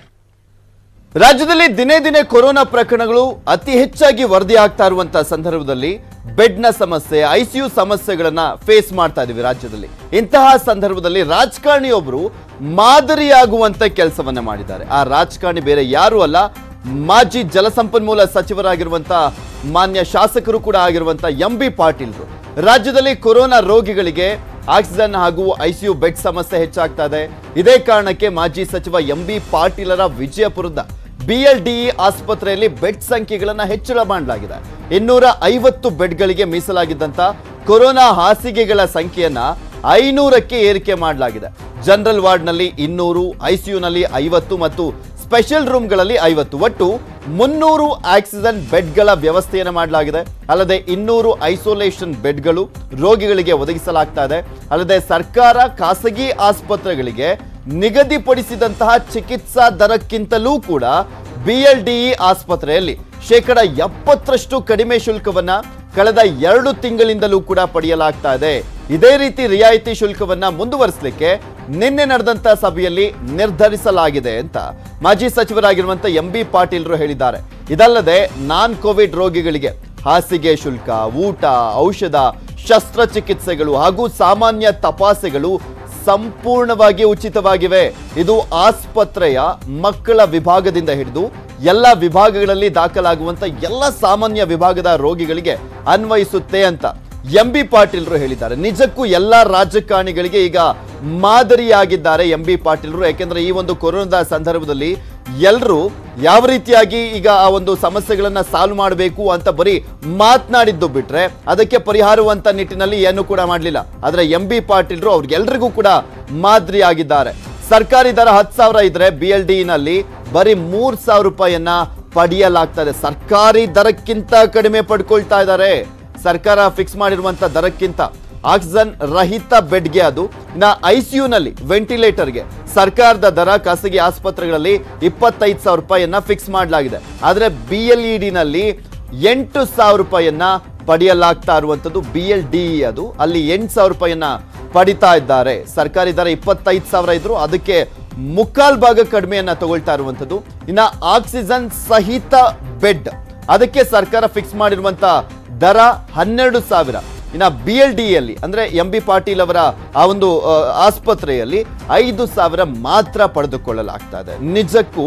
ರಾಜ್ಯದಲ್ಲಿ ದಿನೇ ದಿನೇ ಕೊರೋನಾ ಪ್ರಕರಣಗಳು ಅತಿ ಹೆಚ್ಚಾಗಿ ವರದಿ ಆಗ್ತಾ ಇರುವಂತಹ ಸಂದರ್ಭದಲ್ಲಿ ಬೆಡ್ನ ಸಮಸ್ಯೆ ಐಸಿಯು ಸಮಸ್ಯೆಗಳನ್ನ ಫೇಸ್ ಮಾಡ್ತಾ ಇದೀವಿ ರಾಜ್ಯದಲ್ಲಿ ಇಂತಹ ಸಂದರ್ಭದಲ್ಲಿ ರಾಜಕಾರಣಿಯೊಬ್ಬರು ಮಾದರಿಯಾಗುವಂತ ಕೆಲಸವನ್ನ ಮಾಡಿದ್ದಾರೆ ಆ ರಾಜಕಾರಣಿ ಬೇರೆ ಯಾರು ಅಲ್ಲ ಮಾಜಿ ಜಲಸಂಪನ್ಮೂಲ ಸಚಿವರಾಗಿರುವಂತ ಮಾನ್ಯ ಶಾಸಕರು ಕೂಡ ಆಗಿರುವಂತ ಎಂ ಬಿ ಪಾಟೀಲ್ರು ರಾಜ್ಯದಲ್ಲಿ ಕೊರೋನಾ ರೋಗಿಗಳಿಗೆ ಆಕ್ಸಿಜನ್ ಹಾಗೂ ಐಸಿಯು ಬೆಡ್ ಸಮಸ್ಯೆ ಹೆಚ್ಚಾಗ್ತಾ ಇದೆ ಇದೇ ಕಾರಣಕ್ಕೆ ಮಾಜಿ ಸಚಿವ ಎಂ ಬಿ ಪಾಟೀಲರ ವಿಜಯಪುರದ ಬಿಎಲ್ಡಿಇ ಆಸ್ಪತ್ರೆಯಲ್ಲಿ ಬೆಡ್ ಸಂಖ್ಯೆಗಳನ್ನ ಹೆಚ್ಚಳ ಮಾಡಲಾಗಿದೆ ಇನ್ನೂರ ಐವತ್ತು ಬೆಡ್ಗಳಿಗೆ ಮೀಸಲಾಗಿದ್ದಂತ ಕೊರೋನಾ ಹಾಸಿಗೆಗಳ ಸಂಖ್ಯೆಯನ್ನ ಐನೂರಕ್ಕೆ ಏರಿಕೆ ಮಾಡಲಾಗಿದೆ ಜನರಲ್ ವಾರ್ಡ್ನಲ್ಲಿ ಇನ್ನೂರು ಐಸಿಯುನಲ್ಲಿ ಐವತ್ತು ಮತ್ತು ಸ್ಪೆಷಲ್ ರೂಮ್ಗಳಲ್ಲಿ ಐವತ್ತು ಒಟ್ಟು ಮುನ್ನೂರು ಆಕ್ಸಿಜನ್ ಬೆಡ್ಗಳ ವ್ಯವಸ್ಥೆಯನ್ನು ಮಾಡಲಾಗಿದೆ ಅಲ್ಲದೆ ಇನ್ನೂರು ಐಸೋಲೇಷನ್ ಬೆಡ್ಗಳು ರೋಗಿಗಳಿಗೆ ಒದಗಿಸಲಾಗ್ತಾ ಇದೆ ಅಲ್ಲದೆ ಸರ್ಕಾರ ಖಾಸಗಿ ಆಸ್ಪತ್ರೆಗಳಿಗೆ ನಿಗದಿಪಡಿಸಿದಂತಹ ಚಿಕಿತ್ಸಾ ದರಕ್ಕಿಂತಲೂ ಕೂಡ ಬಿಎಲ್ಡಿಇ ಆಸ್ಪತ್ರೆಯಲ್ಲಿ ಶೇಕಡ ಎಪ್ಪತ್ತರಷ್ಟು ಕಡಿಮೆ ಶುಲ್ಕವನ್ನ ಕಳೆದ ಎರಡು ತಿಂಗಳಿಂದಲೂ ಕೂಡ ಪಡೆಯಲಾಗ್ತಾ ಇದೆ ಇದೇ ರೀತಿ ರಿಯಾಯಿತಿ ಶುಲ್ಕವನ್ನ ಮುಂದುವರಿಸಲಿಕ್ಕೆ ನಿನ್ನೆ ನಡೆದಂತ ಸಭೆಯಲ್ಲಿ ನಿರ್ಧರಿಸಲಾಗಿದೆ ಅಂತ ಮಾಜಿ ಸಚಿವರಾಗಿರುವಂತ ಎಂ ಬಿ ಪಾಟೀಲ್ರು ಹೇಳಿದ್ದಾರೆ ಇದಲ್ಲದೆ ನಾನ್ ಕೋವಿಡ್ ರೋಗಿಗಳಿಗೆ ಹಾಸಿಗೆ ಶುಲ್ಕ ಊಟ ಔಷಧ ಶಸ್ತ್ರಚಿಕಿತ್ಸೆಗಳು ಹಾಗೂ ಸಾಮಾನ್ಯ ತಪಾಸೆಗಳು ಸಂಪೂರ್ಣವಾಗಿ ಉಚಿತವಾಗಿವೆ ಇದು ಆಸ್ಪತ್ರೆಯ ಮಕ್ಕಳ ವಿಭಾಗದಿಂದ ಹಿಡಿದು ಎಲ್ಲ ವಿಭಾಗಗಳಲ್ಲಿ ದಾಖಲಾಗುವಂತ ಎಲ್ಲ ಸಾಮಾನ್ಯ ವಿಭಾಗದ ರೋಗಿಗಳಿಗೆ ಅನ್ವಯಿಸುತ್ತೆ ಅಂತ ಎಂ ಬಿ ಪಾಟೀಲ್ರು ಹೇಳಿದ್ದಾರೆ ನಿಜಕ್ಕೂ ಎಲ್ಲ ರಾಜಕಾರಣಿಗಳಿಗೆ ಈಗ ಮಾದರಿಯಾಗಿದ್ದಾರೆ ಎಂ ಬಿ ಪಾಟೀಲ್ರು ಯಾಕೆಂದ್ರೆ ಈ ಒಂದು ಕೊರೋನಾದ ಸಂದರ್ಭದಲ್ಲಿ ಎಲ್ಲರೂ ಯಾವ ರೀತಿಯಾಗಿ ಈಗ ಆ ಒಂದು ಸಮಸ್ಯೆಗಳನ್ನ ಸಾಲ್ವ್ ಮಾಡಬೇಕು ಅಂತ ಬರೀ ಮಾತನಾಡಿದ್ದು ಬಿಟ್ರೆ ಅದಕ್ಕೆ ಪರಿಹಾರವಂತ ನಿಟ್ಟಿನಲ್ಲಿ ಏನು ಕೂಡ ಮಾಡಲಿಲ್ಲ ಆದ್ರೆ ಎಂ ಬಿ ಪಾಟೀಲ್ರು ಅವ್ರಿಗೆಲ್ರಿಗೂ ಕೂಡ ಮಾದರಿಯಾಗಿದ್ದಾರೆ ಸರ್ಕಾರಿ ದರ ಹತ್ತು ಸಾವಿರ ಇದ್ರೆ ಬಿ ಎಲ್ ಡಿ ನಲ್ಲಿ ಬರೀ ಮೂರ್ ಸಾವಿರ ರೂಪಾಯಿಯನ್ನ ಪಡೆಯಲಾಗ್ತದೆ ಸರ್ಕಾರಿ ದರಕ್ಕಿಂತ ಕಡಿಮೆ ಪಡ್ಕೊಳ್ತಾ ಇದ್ದಾರೆ ಸರ್ಕಾರ ಫಿಕ್ಸ್ ಮಾಡಿರುವಂತ ದರಕ್ಕಿಂತ ಆಕ್ಸಿಜನ್ ರಹಿತ ಬೆಡ್ಗೆ ಅದು ಇನ್ನ ಐಸಿಯುನಲ್ಲಿ ವೆಂಟಿಲೇಟರ್ಗೆ ಸರ್ಕಾರದ ದರ ಖಾಸಗಿ ಆಸ್ಪತ್ರೆಗಳಲ್ಲಿ ಇಪ್ಪತ್ತೈದು ಸಾವಿರ ರೂಪಾಯಿಯನ್ನ ಫಿಕ್ಸ್ ಮಾಡಲಾಗಿದೆ ಆದ್ರೆ ಬಿ ಎಲ್ ಇ ಡಿನಲ್ಲಿ ಎಂಟು ಸಾವಿರ ರೂಪಾಯಿಯನ್ನ ಪಡೆಯಲಾಗ್ತಾ ಇರುವಂತದ್ದು ಬಿ ಎಲ್ ಡಿ ಅದು ಅಲ್ಲಿ ಎಂಟು ಸಾವಿರ ರೂಪಾಯಿಯನ್ನ ಪಡಿತಾ ಇದ್ದಾರೆ ಸರ್ಕಾರಿ ದರ ಇಪ್ಪತ್ತೈದು ಸಾವಿರ ಇದ್ರು ಅದಕ್ಕೆ ಮುಕ್ಕಾಲ್ ಭಾಗ ಕಡಿಮೆಯನ್ನ ತಗೊಳ್ತಾ ಇರುವಂತದ್ದು ಇನ್ನ ಆಕ್ಸಿಜನ್ ಸಹಿತ ಬೆಡ್ ಅದಕ್ಕೆ ಸರ್ಕಾರ ಫಿಕ್ಸ್ ಮಾಡಿರುವಂತ ದರ ಹನ್ನೆರಡು ಸಾವಿರ ಇನ್ನ ಬಿ ಎಲ್ ಡಿ ಯಲ್ಲಿ ಅಂದ್ರೆ ಎಂ ಬಿ ಪಾಟೀಲ್ ಅವರ ಆ ಒಂದು ಆ, ಆಸ್ಪತ್ರೆಯಲ್ಲಿ ಐದು ಸಾವಿರ ಮಾತ್ರ ಪಡೆದುಕೊಳ್ಳಲಾಗ್ತಾ ಇದೆ ನಿಜಕ್ಕೂ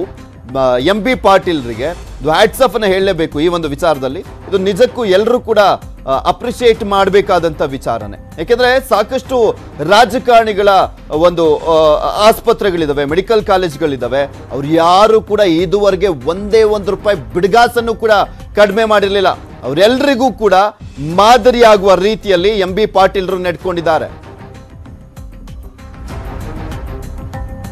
ಎಂ ಬಿ ಪಾಟೀಲ್ರಿಗೆ ಹ್ಯಾಟ್ಸಪ್ ಅನ್ನ ಹೇಳಲೇಬೇಕು ಈ ಒಂದು ವಿಚಾರದಲ್ಲಿ ಇದು ನಿಜಕ್ಕೂ ಎಲ್ಲರೂ ಕೂಡ ಅಪ್ರಿಷಿಯೇಟ್ ಮಾಡಬೇಕಾದಂತ ವಿಚಾರನೆ ಯಾಕೆಂದ್ರೆ ಸಾಕಷ್ಟು ರಾಜಕಾರಣಿಗಳ ಒಂದು ಆ, ಆಸ್ಪತ್ರೆಗಳಿದಾವೆ ಮೆಡಿಕಲ್ ಕಾಲೇಜ್ಗಳಿದಾವೆ ಅವ್ರು ಯಾರು ಕೂಡ ಇದುವರೆಗೆ ಒಂದೇ ಒಂದು ರೂಪಾಯಿ ಬಿಡ್ಗಾಸನ್ನು ಕೂಡ ಕಡಿಮೆ ಮಾಡಿರಲಿಲ್ಲ ಅವರೆಲ್ಲರಿಗೂ ಕೂಡ ಮಾದರಿಯಾಗುವ ರೀತಿಯಲ್ಲಿ ಎಂ ಬಿ ಪಾಟೀಲ್ರು ನೆಡ್ಕೊಂಡಿದ್ದಾರೆ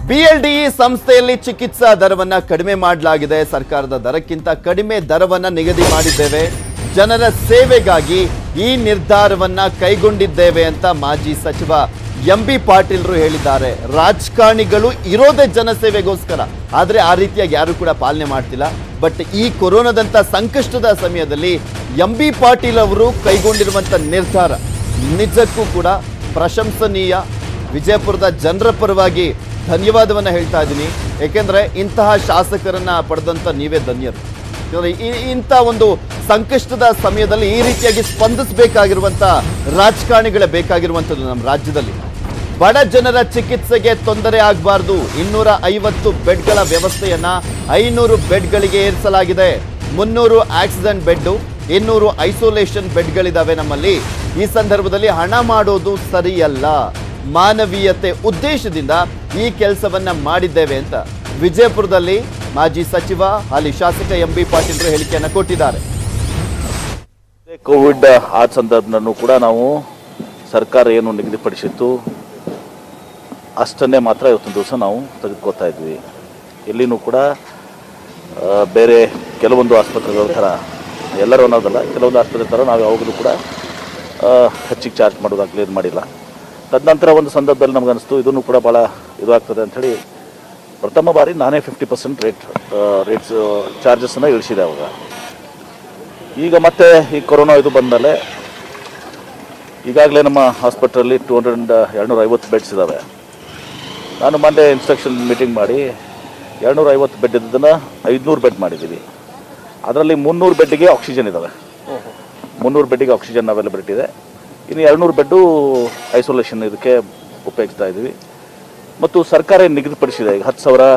ಬಿಎಲ್ಡಿಇ ಸಂಸ್ಥೆಯಲ್ಲಿ ಚಿಕಿತ್ಸಾ ದರವನ್ನ ಕಡಿಮೆ ಮಾಡಲಾಗಿದೆ ಸರ್ಕಾರದ ದರಕ್ಕಿಂತ ಕಡಿಮೆ ದರವನ್ನ ನಿಗದಿ ಮಾಡಿದ್ದೇವೆ ಜನರ ಸೇವೆಗಾಗಿ ಈ ನಿರ್ಧಾರವನ್ನ ಕೈಗೊಂಡಿದ್ದೇವೆ ಅಂತ ಮಾಜಿ ಸಚಿವ ಎಂ ಬಿ ಪಾಟೀಲ್ರು ಹೇಳಿದ್ದಾರೆ ರಾಜಕಾರಣಿಗಳು ಇರೋದೇ ಜನಸೇವೆಗೋಸ್ಕರ ಆದ್ರೆ ಆ ರೀತಿಯಾಗಿ ಯಾರು ಕೂಡ ಪಾಲನೆ ಮಾಡ್ತಿಲ್ಲ ಬಟ್ ಈ ಕೊರೋನಾದಂತ ಸಂಕಷ್ಟದ ಸಮಯದಲ್ಲಿ ಎಂ ಬಿ ಪಾಟೀಲ್ ಅವರು ಕೈಗೊಂಡಿರುವಂತ ನಿರ್ಧಾರ ನಿಜಕ್ಕೂ ಕೂಡ ಪ್ರಶಂಸನೀಯ ವಿಜಯಪುರದ ಜನರ ಪರವಾಗಿ ಧನ್ಯವಾದವನ್ನ ಹೇಳ್ತಾ ಇದ್ದೀನಿ ಏಕೆಂದ್ರೆ ಇಂತಹ ಶಾಸಕರನ್ನ ಪಡೆದಂತ ನೀವೇ ಧನ್ಯರು ಯಾಕಂದ್ರೆ ಈ- ಇಂಥ ಒಂದು ಸಂಕಷ್ಟದ ಸಮಯದಲ್ಲಿ ಈ ರೀತಿಯಾಗಿ ಸ್ಪಂದಿಸಬೇಕಾಗಿರುವಂತ ರಾಜಕಾರಣಿಗಳೇ ಬೇಕಾಗಿರುವಂಥದ್ದು ನಮ್ಮ ರಾಜ್ಯದಲ್ಲಿ ಬಡ ಜನರ ಚಿಕಿತ್ಸೆಗೆ ತೊಂದರೆ ಆಗಬಾರ್ದು ಇನ್ನೂರ ಐವತ್ತು ಬೆಡ್ಗಳ ವ್ಯವಸ್ಥೆಯನ್ನ ಐನೂರು ಬೆಡ್ಗಳಿಗೆ ಏರಿಸಲಾಗಿದೆ ಮುನ್ನೂರು ಆಕ್ಸಿಡೆಂಟ್ ಬೆಡ್ ಇನ್ನೂರು ಐಸೋಲೇಷನ್ ಬೆಡ್ಗಳಿದಾವೆ ನಮ್ಮಲ್ಲಿ ಈ ಸಂದರ್ಭದಲ್ಲಿ ಹಣ ಮಾಡೋದು ಸರಿಯಲ್ಲ ಮಾನವೀಯತೆ ಉದ್ದೇಶದಿಂದ ಈ ಕೆಲಸವನ್ನ ಮಾಡಿದ್ದೇವೆ ಅಂತ ವಿಜಯಪುರದಲ್ಲಿ ಮಾಜಿ ಸಚಿವ ಹಾಲಿ ಶಾಸಕ ಎಂ ಬಿ ಪಾಟೀಲ್ರು ಹೇಳಿಕೆಯನ್ನ ಕೊಟ್ಟಿದ್ದಾರೆ ಕೋವಿಡ್ ಆ ಸಂದರ್ಭದಲ್ಲೂ ಕೂಡ ನಾವು ಸರ್ಕಾರ ಏನು ನಿಗದಿಪಡಿಸಿತ್ತು ಅಷ್ಟನ್ನೇ ಮಾತ್ರ ಇವತ್ತೊಂದು ದಿವಸ ನಾವು ತೆಗೆದುಕೊತಾ ಇದ್ವಿ ಎಲ್ಲಿನೂ ಕೂಡ ಆ, ಬೇರೆ ಕೆಲವೊಂದು ಆಸ್ಪತ್ರೆಗಳ ಥರ ಎಲ್ಲರೂ ಅನ್ನೋದಲ್ಲ ಕೆಲವೊಂದು ಆಸ್ಪತ್ರೆ ಥರ ನಾವು ಯಾವಾಗಲೂ ಕೂಡ ಆ, ಹೆಚ್ಚಿಗೆ ಚಾರ್ಜ್ ಮಾಡೋದಾಗಲಿ ಇದು ಮಾಡಿಲ್ಲ ತದನಂತರ ಒಂದು ಸಂದರ್ಭದಲ್ಲಿ ನಮ್ಗೆ ಅನಿಸ್ತು ಇದನ್ನು ಕೂಡ ಭಾಳ ಇದು ಆಗ್ತದೆ ಅಂಥೇಳಿ ಪ್ರಥಮ ಬಾರಿ ನಾನೇ ಫಿಫ್ಟಿ ಪರ್ಸೆಂಟ್ ರೇಟ್ ರೇಟ್ಸ್ ಚಾರ್ಜಸ್ಸನ್ನು ಇಳಿಸಿದೆ ಅವಾಗ ಈಗ ಮತ್ತೆ ಈ ಕೊರೋನಾ ಇದು ಬಂದಮೇಲೆ ಈಗಾಗಲೇ ನಮ್ಮ ಹಾಸ್ಪಿಟ್ಲಲ್ಲಿ ಟೂ ಹಂಡ್ರೆಡ್ ಎರಡುನೂರ ಐವತ್ತು ಬೆಡ್ಸ್ ಇದ್ದಾವೆ ನಾನು ಮೊನ್ನೆ ಇನ್ಸ್ಟ್ರಕ್ಷನ್ ಮೀಟಿಂಗ್ ಮಾಡಿ ಎರಡುನೂರ ಐವತ್ತು ಬೆಡ್ ಇದ್ದದನ್ನು ಐದುನೂರು ಬೆಡ್ ಮಾಡಿದ್ದೀವಿ ಅದರಲ್ಲಿ ಮುನ್ನೂರು ಬೆಡ್ಡಿಗೆ ಆಕ್ಸಿಜನ್ ಇದ್ದಾವೆ ಮುನ್ನೂರು ಬೆಡ್ಡಿಗೆ ಆಕ್ಸಿಜನ್ ಅವೈಲಬಿಲಿಟಿ ಇದೆ ಇನ್ನು ಎರಡುನೂರು ಬೆಡ್ಡು ಐಸೋಲೇಷನ್ ಇದಕ್ಕೆ ಉಪಯೋಗಿಸ್ತಾ ಇದ್ದೀವಿ ಮತ್ತು ಸರ್ಕಾರ ಏನ್ ನಿಗದಿಪಡಿಸಿದೆ ಈಗ ಹತ್ತು ಸಾವಿರ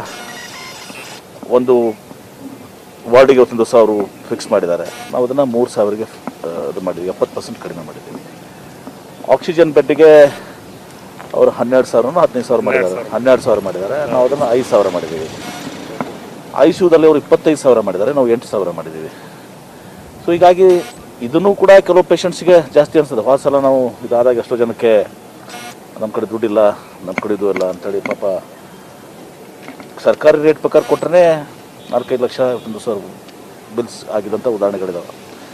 ಒಂದು ವಾರ್ಡಿಗೆ ಒಂದು ಸಾವಿರ ಫಿಕ್ಸ್ ಮಾಡಿದ್ದಾರೆ ನಾವು ಅದನ್ನು ಮೂರು ಸಾವಿರಗೆ ಆ, ಇದು ಮಾಡಿದ್ವಿ ಎಪ್ಪತ್ತು ಪರ್ಸೆಂಟ್ ಕಡಿಮೆ ಮಾಡಿದ್ದೀವಿ ಆಕ್ಸಿಜನ್ ಬೆಡ್ಗೆ ಅವರು ಹನ್ನೆರಡು ಸಾವಿರನೂ ಹದಿನೈದು ಸಾವಿರ ಮಾಡಿದ್ದಾರೆ ಹನ್ನೆರಡು ಸಾವಿರ ಮಾಡಿದ್ದಾರೆ ನಾವು ಅದನ್ನು ಐದು ಸಾವಿರ ಮಾಡಿದ್ದೀವಿ ಐ ಸಿ ಯುದಲ್ಲಿ ಅವರು ಇಪ್ಪತ್ತೈದು ಸಾವಿರ ಮಾಡಿದ್ದಾರೆ ನಾವು ಎಂಟು ಸಾವಿರ ಮಾಡಿದ್ದೀವಿ ಸೊ ಹೀಗಾಗಿ ಇದನ್ನು ಕೂಡ ಕೆಲವು ಪೇಷಂಟ್ಸ್ಗೆ ಜಾಸ್ತಿ ಅನಿಸ್ತದೆ ಹೋದ ಸಲ ನಾವು ಇದಾದಾಗ ಎಷ್ಟೋ ಜನಕ್ಕೆ ನಮ್ಮ ಕಡೆ ದುಡ್ಡಿಲ್ಲ ನಮ್ಮ ಕಡೆ ಇದು ಇಲ್ಲ ಅಂತೇಳಿ ಪಾಪ ಸರ್ಕಾರಿ ರೇಟ್ ಪ್ರಕಾರ ಕೊಟ್ಟರೆ ನಾಲ್ಕೈದು ಲಕ್ಷ ಒಂದು ಸಾವಿರ ಬಿಲ್ಸ್ ಆಗಿದಂಥ ಉದಾಹರಣೆಗಳಿದಾವೆ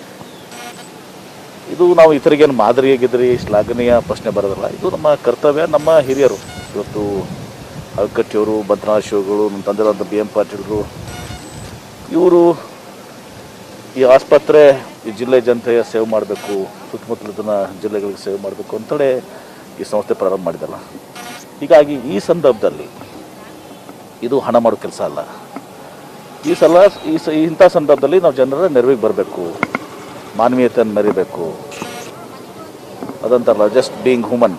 ಇದು ನಾವು ಇತರಿಗೇನು ಮಾದರಿಯಾಗಿದ್ರಿ ಶ್ಲಾಘನೀಯ ಪ್ರಶ್ನೆ ಬರೋದಿಲ್ಲ ಇದು ನಮ್ಮ ಕರ್ತವ್ಯ ನಮ್ಮ ಹಿರಿಯರು ಇವತ್ತು ಅಳ್ಕಟ್ಟಿಯವರು ಬದ್ರನಾಥ್ ಶಿವಗಳು ನಮ್ಮ ತಂದೆರಾದ ಬಿ ಎಂ ಪಾಟೀಲ್ರು ಇವರು ಈ ಆಸ್ಪತ್ರೆ ಈ ಜಿಲ್ಲೆ ಜನತೆಯ ಸೇವೆ ಮಾಡಬೇಕು ಸುತ್ತಮುತ್ತಲಿನ ಜಿಲ್ಲೆಗಳಿಗೆ ಸೇವೆ ಮಾಡಬೇಕು ಅಂತೇಳಿ ಈ ಸಂಸ್ಥೆ ಪ್ರಾರಂಭ ಮಾಡಿದಲ್ಲ ಹೀಗಾಗಿ ಈ ಸಂದರ್ಭದಲ್ಲಿ ಇದು ಹಣ ಮಾಡೋ ಕೆಲಸ ಅಲ್ಲ ಈ ಸಲ ಈ ಸ ಇಂಥ ಸಂದರ್ಭದಲ್ಲಿ ನಾವು ಜನರ ನೆರವಿಗೆ ಬರಬೇಕು ಮಾನವೀಯತೆಯನ್ನು ಮೆರಿಬೇಕು ಅದಂತಾರಲ್ಲ ಜಸ್ಟ್ ಬೀಯಿಂಗ್ ಹ್ಯೂಮನ್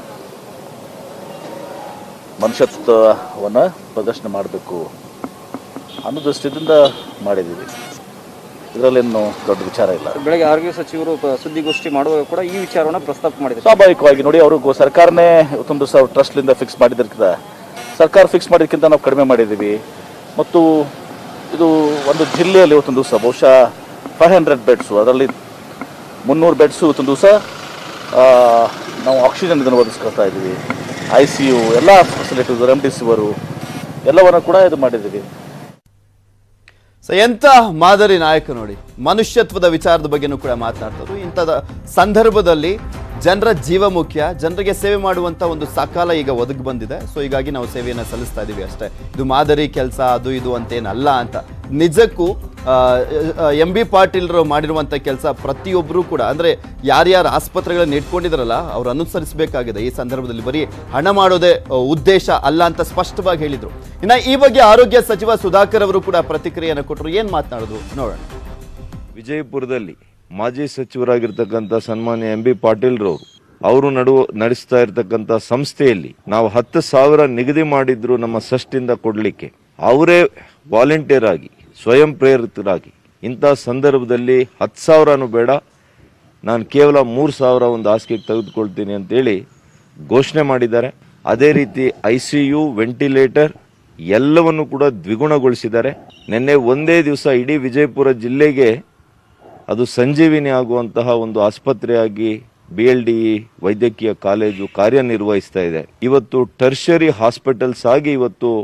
ಮನುಷ್ಯತ್ವವನ್ನು ಪ್ರದರ್ಶನ ಮಾಡಬೇಕು ಅನ್ನೋ ದೃಷ್ಟಿಯಿಂದ ಮಾಡಿದ್ದೀವಿ ಇದರಲ್ಲೇನು ದೊಡ್ಡ ವಿಚಾರ ಇಲ್ಲ ಬೆಳಗ್ಗೆ ಆರೋಗ್ಯ ಸಚಿವರು ಪ- ಸುದ್ದಿಗೋಷ್ಠಿ ಮಾಡುವಾಗ ಕೂಡ ಈ ವಿಚಾರವನ್ನ ಪ್ರಸ್ತಾಪ ಮಾಡಿದ್ದಾರೆ ಸ್ವಾಭಾವಿಕವಾಗಿ ನೋಡಿ ಅವರು ಸರ್ಕಾರನೇ ಒಂದು ಸಾವಿರ ಟ್ರಸ್ಟ್ಲಿಂದ ಫಿಕ್ಸ್ ಮಾಡಿದ್ದಕ್ಕಿಂತ ಸರ್ಕಾರ ಫಿಕ್ಸ್ ಮಾಡಿದ್ದಕ್ಕಿಂತ ನಾವು ಕಡಿಮೆ ಮಾಡಿದ್ದೀವಿ ಮತ್ತು ಇದು ಒಂದು ಜಿಲ್ಲೆಯಲ್ಲಿ ಇವತ್ತೊಂದು ದಿವಸ ಬಹುಶಃ ಫೈವ್ ಹಂಡ್ರೆಡ್ ಬೆಡ್ಸು ಅದರಲ್ಲಿ ಮುನ್ನೂರು ಬೆಡ್ಸು ಇವತ್ತೊಂದು ದಿವಸ ನಾವು ಆಕ್ಸಿಜನ್ ಇದನ್ನು ಒದಗಿಸ್ಕೊಳ್ತಾ ಇದ್ದೀವಿ ಐ ಸಿ ಯು ಎಲ್ಲ ಫೆಸಿಲಿಟೀಸ್ ರೆಮ್ಡಿಸಿವರು ಎಲ್ಲವನ್ನು ಕೂಡ ಇದು ಮಾಡಿದ್ದೀವಿ ಸೊ ಎಂತ ಮಾದರಿ ನಾಯಕ ನೋಡಿ ಮನುಷ್ಯತ್ವದ ವಿಚಾರದ ಬಗ್ಗೆನೂ ಕೂಡ ಮಾತನಾಡ್ತಾರೆ ಇಂಥದ ಸಂದರ್ಭದಲ್ಲಿ ಜನರ ಜೀವ ಮುಖ್ಯ ಜನರಿಗೆ ಸೇವೆ ಮಾಡುವಂತ ಒಂದು ಸಕಾಲ ಈಗ ಒದಗಿ ಬಂದಿದೆ ಸೊ ಹೀಗಾಗಿ ನಾವು ಸೇವೆಯನ್ನು ಸಲ್ಲಿಸ್ತಾ ಇದೀವಿ ಅಷ್ಟೇ ಇದು ಮಾದರಿ ಕೆಲಸ ಅದು ಇದು ಅಂತೇನಲ್ಲ ಅಂತ ನಿಜಕ್ಕೂ ಎಂ ಬಿ ಪಾಟೀಲ್ರು ಮಾಡಿರುವಂಥ ಕೆಲಸ ಪ್ರತಿಯೊಬ್ಬರು ಕೂಡ ಅಂದರೆ ಯಾರ್ಯಾರು ಆಸ್ಪತ್ರೆಗಳನ್ನ ಇಟ್ಕೊಂಡಿದಾರಲ್ಲ ಅವ್ರು ಅನುಸರಿಸಬೇಕಾಗಿದೆ ಈ ಸಂದರ್ಭದಲ್ಲಿ ಬರೀ ಹಣ ಮಾಡೋದೇ ಆ, ಉದ್ದೇಶ ಅಲ್ಲ ಅಂತ ಸ್ಪಷ್ಟವಾಗಿ ಹೇಳಿದರು ಇನ್ನು ಈ ಬಗ್ಗೆ ಆರೋಗ್ಯ ಸಚಿವ ಸುಧಾಕರ್ ಅವರು ಕೂಡ ಪ್ರತಿಕ್ರಿಯೆಯನ್ನು ಕೊಟ್ಟರು ಏನು ಮಾತನಾಡಿದ್ರು ನೋಡೋಣ ವಿಜಯಪುರದಲ್ಲಿ ಮಾಜಿ ಸಚಿವರಾಗಿರ್ತಕ್ಕಂಥ ಸನ್ಮಾನ್ಯ ಎಂ ಬಿ ಪಾಟೀಲ್ರವರು ಅವರು ನಡುವ ನಡೆಸ್ತಾ ಇರತಕ್ಕಂಥ ಸಂಸ್ಥೆಯಲ್ಲಿ ನಾವು ಹತ್ತು ಸಾವಿರ ನಿಗದಿ ಮಾಡಿದ್ರು ನಮ್ಮ ಸಷ್ಟಿಂದ ಕೊಡಲಿಕ್ಕೆ ಅವರೇ ವಾಲಂಟಿಯರ್ ಆಗಿ ಸ್ವಯಂ ಪ್ರೇರಿತರಾಗಿ ಇಂಥ ಸಂದರ್ಭದಲ್ಲಿ ಹತ್ತು ಸಾವಿರನೂ ಬೇಡ ನಾನು ಕೇವಲ ಮೂರು ಸಾವಿರ ಒಂದು ಹಾಸಿಗೆಗೆ ತೆಗೆದುಕೊಳ್ತೀನಿ ಅಂತೇಳಿ ಘೋಷಣೆ ಮಾಡಿದ್ದಾರೆ ಅದೇ ರೀತಿ ಐ ಸಿ ಯು ವೆಂಟಿಲೇಟರ್ ಎಲ್ಲವನ್ನು ಕೂಡ ದ್ವಿಗುಣಗೊಳಿಸಿದ್ದಾರೆ ನಿನ್ನೆ ಒಂದೇ ದಿವಸ ಇಡೀ ವಿಜಯಪುರ ಜಿಲ್ಲೆಗೆ ಅದು ಸಂಜೀವಿನಿ ಆಗುವಂತಹ ಒಂದು ಆಸ್ಪತ್ರೆಯಾಗಿ ಬಿ ಎಲ್ ಡಿ ವೈದ್ಯಕೀಯ ಕಾಲೇಜು ಕಾರ್ಯನಿರ್ವಹಿಸ್ತಾ ಇದೆ ಇವತ್ತು ಟರ್ಷರಿ ಹಾಸ್ಪಿಟಲ್ಸ್ ಆಗಿ ಇವತ್ತು